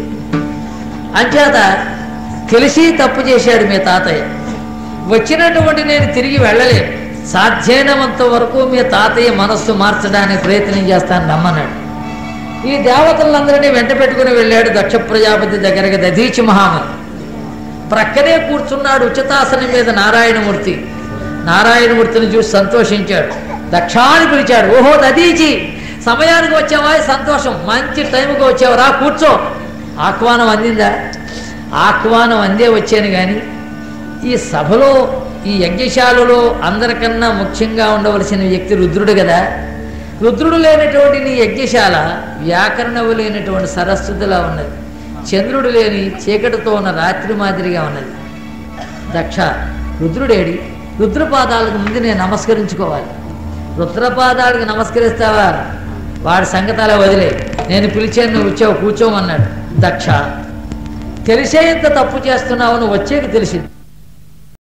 అంచేత తెలిసి తప్పు చేశాడు మీ తాతయ్య వచ్చినటువంటి నేను తిరిగి వెళ్ళలేను సాధ్యమైనంత వరకు మీ తాతయ్య మనస్సు మార్చడానికి ప్రయత్నం చేస్తాను రమ్మన్నాడు ఈ దేవతలందరినీ వెంట పెట్టుకుని వెళ్ళాడు దక్ష ప్రజాపతి దగ్గరకి దధీచి మహామని ప్రక్కనే కూర్చున్నాడు ఉచితాసనం మీద నారాయణమూర్తి నారాయణమూర్తిని చూసి సంతోషించాడు దక్షాని పిలిచాడు ఓహో దధీచి సమయానికి వచ్చావా సంతోషం మంచి టైంకి వచ్చావు రా కూర్చో ఆహ్వానం అందిందా ఆహ్వానం అందే వచ్చాను కానీ ఈ సభలో ఈ యజ్ఞశాలలో అందరికన్నా ముఖ్యంగా ఉండవలసిన వ్యక్తి రుద్రుడు కదా రుద్రుడు లేనటువంటి నీ యజ్ఞశాల వ్యాకరణము లేనటువంటి సరస్వతిలా ఉన్నది చంద్రుడు లేని చీకటితో ఉన్న రాత్రి మాదిరిగా ఉన్నది దక్ష రుద్రుడేడి రుద్రపాదాలకు ముందు నేను నమస్కరించుకోవాలి రుద్రపాదాలకు నమస్కరిస్తావా వాడి సంగతాలే వదిలే నేను పిలిచాను నువ్వు వచ్చావు కూర్చోమన్నాడు దక్ష తెలిసే ఇంత తప్పు చేస్తున్నావు నువ్వు వచ్చేకి తెలిసింది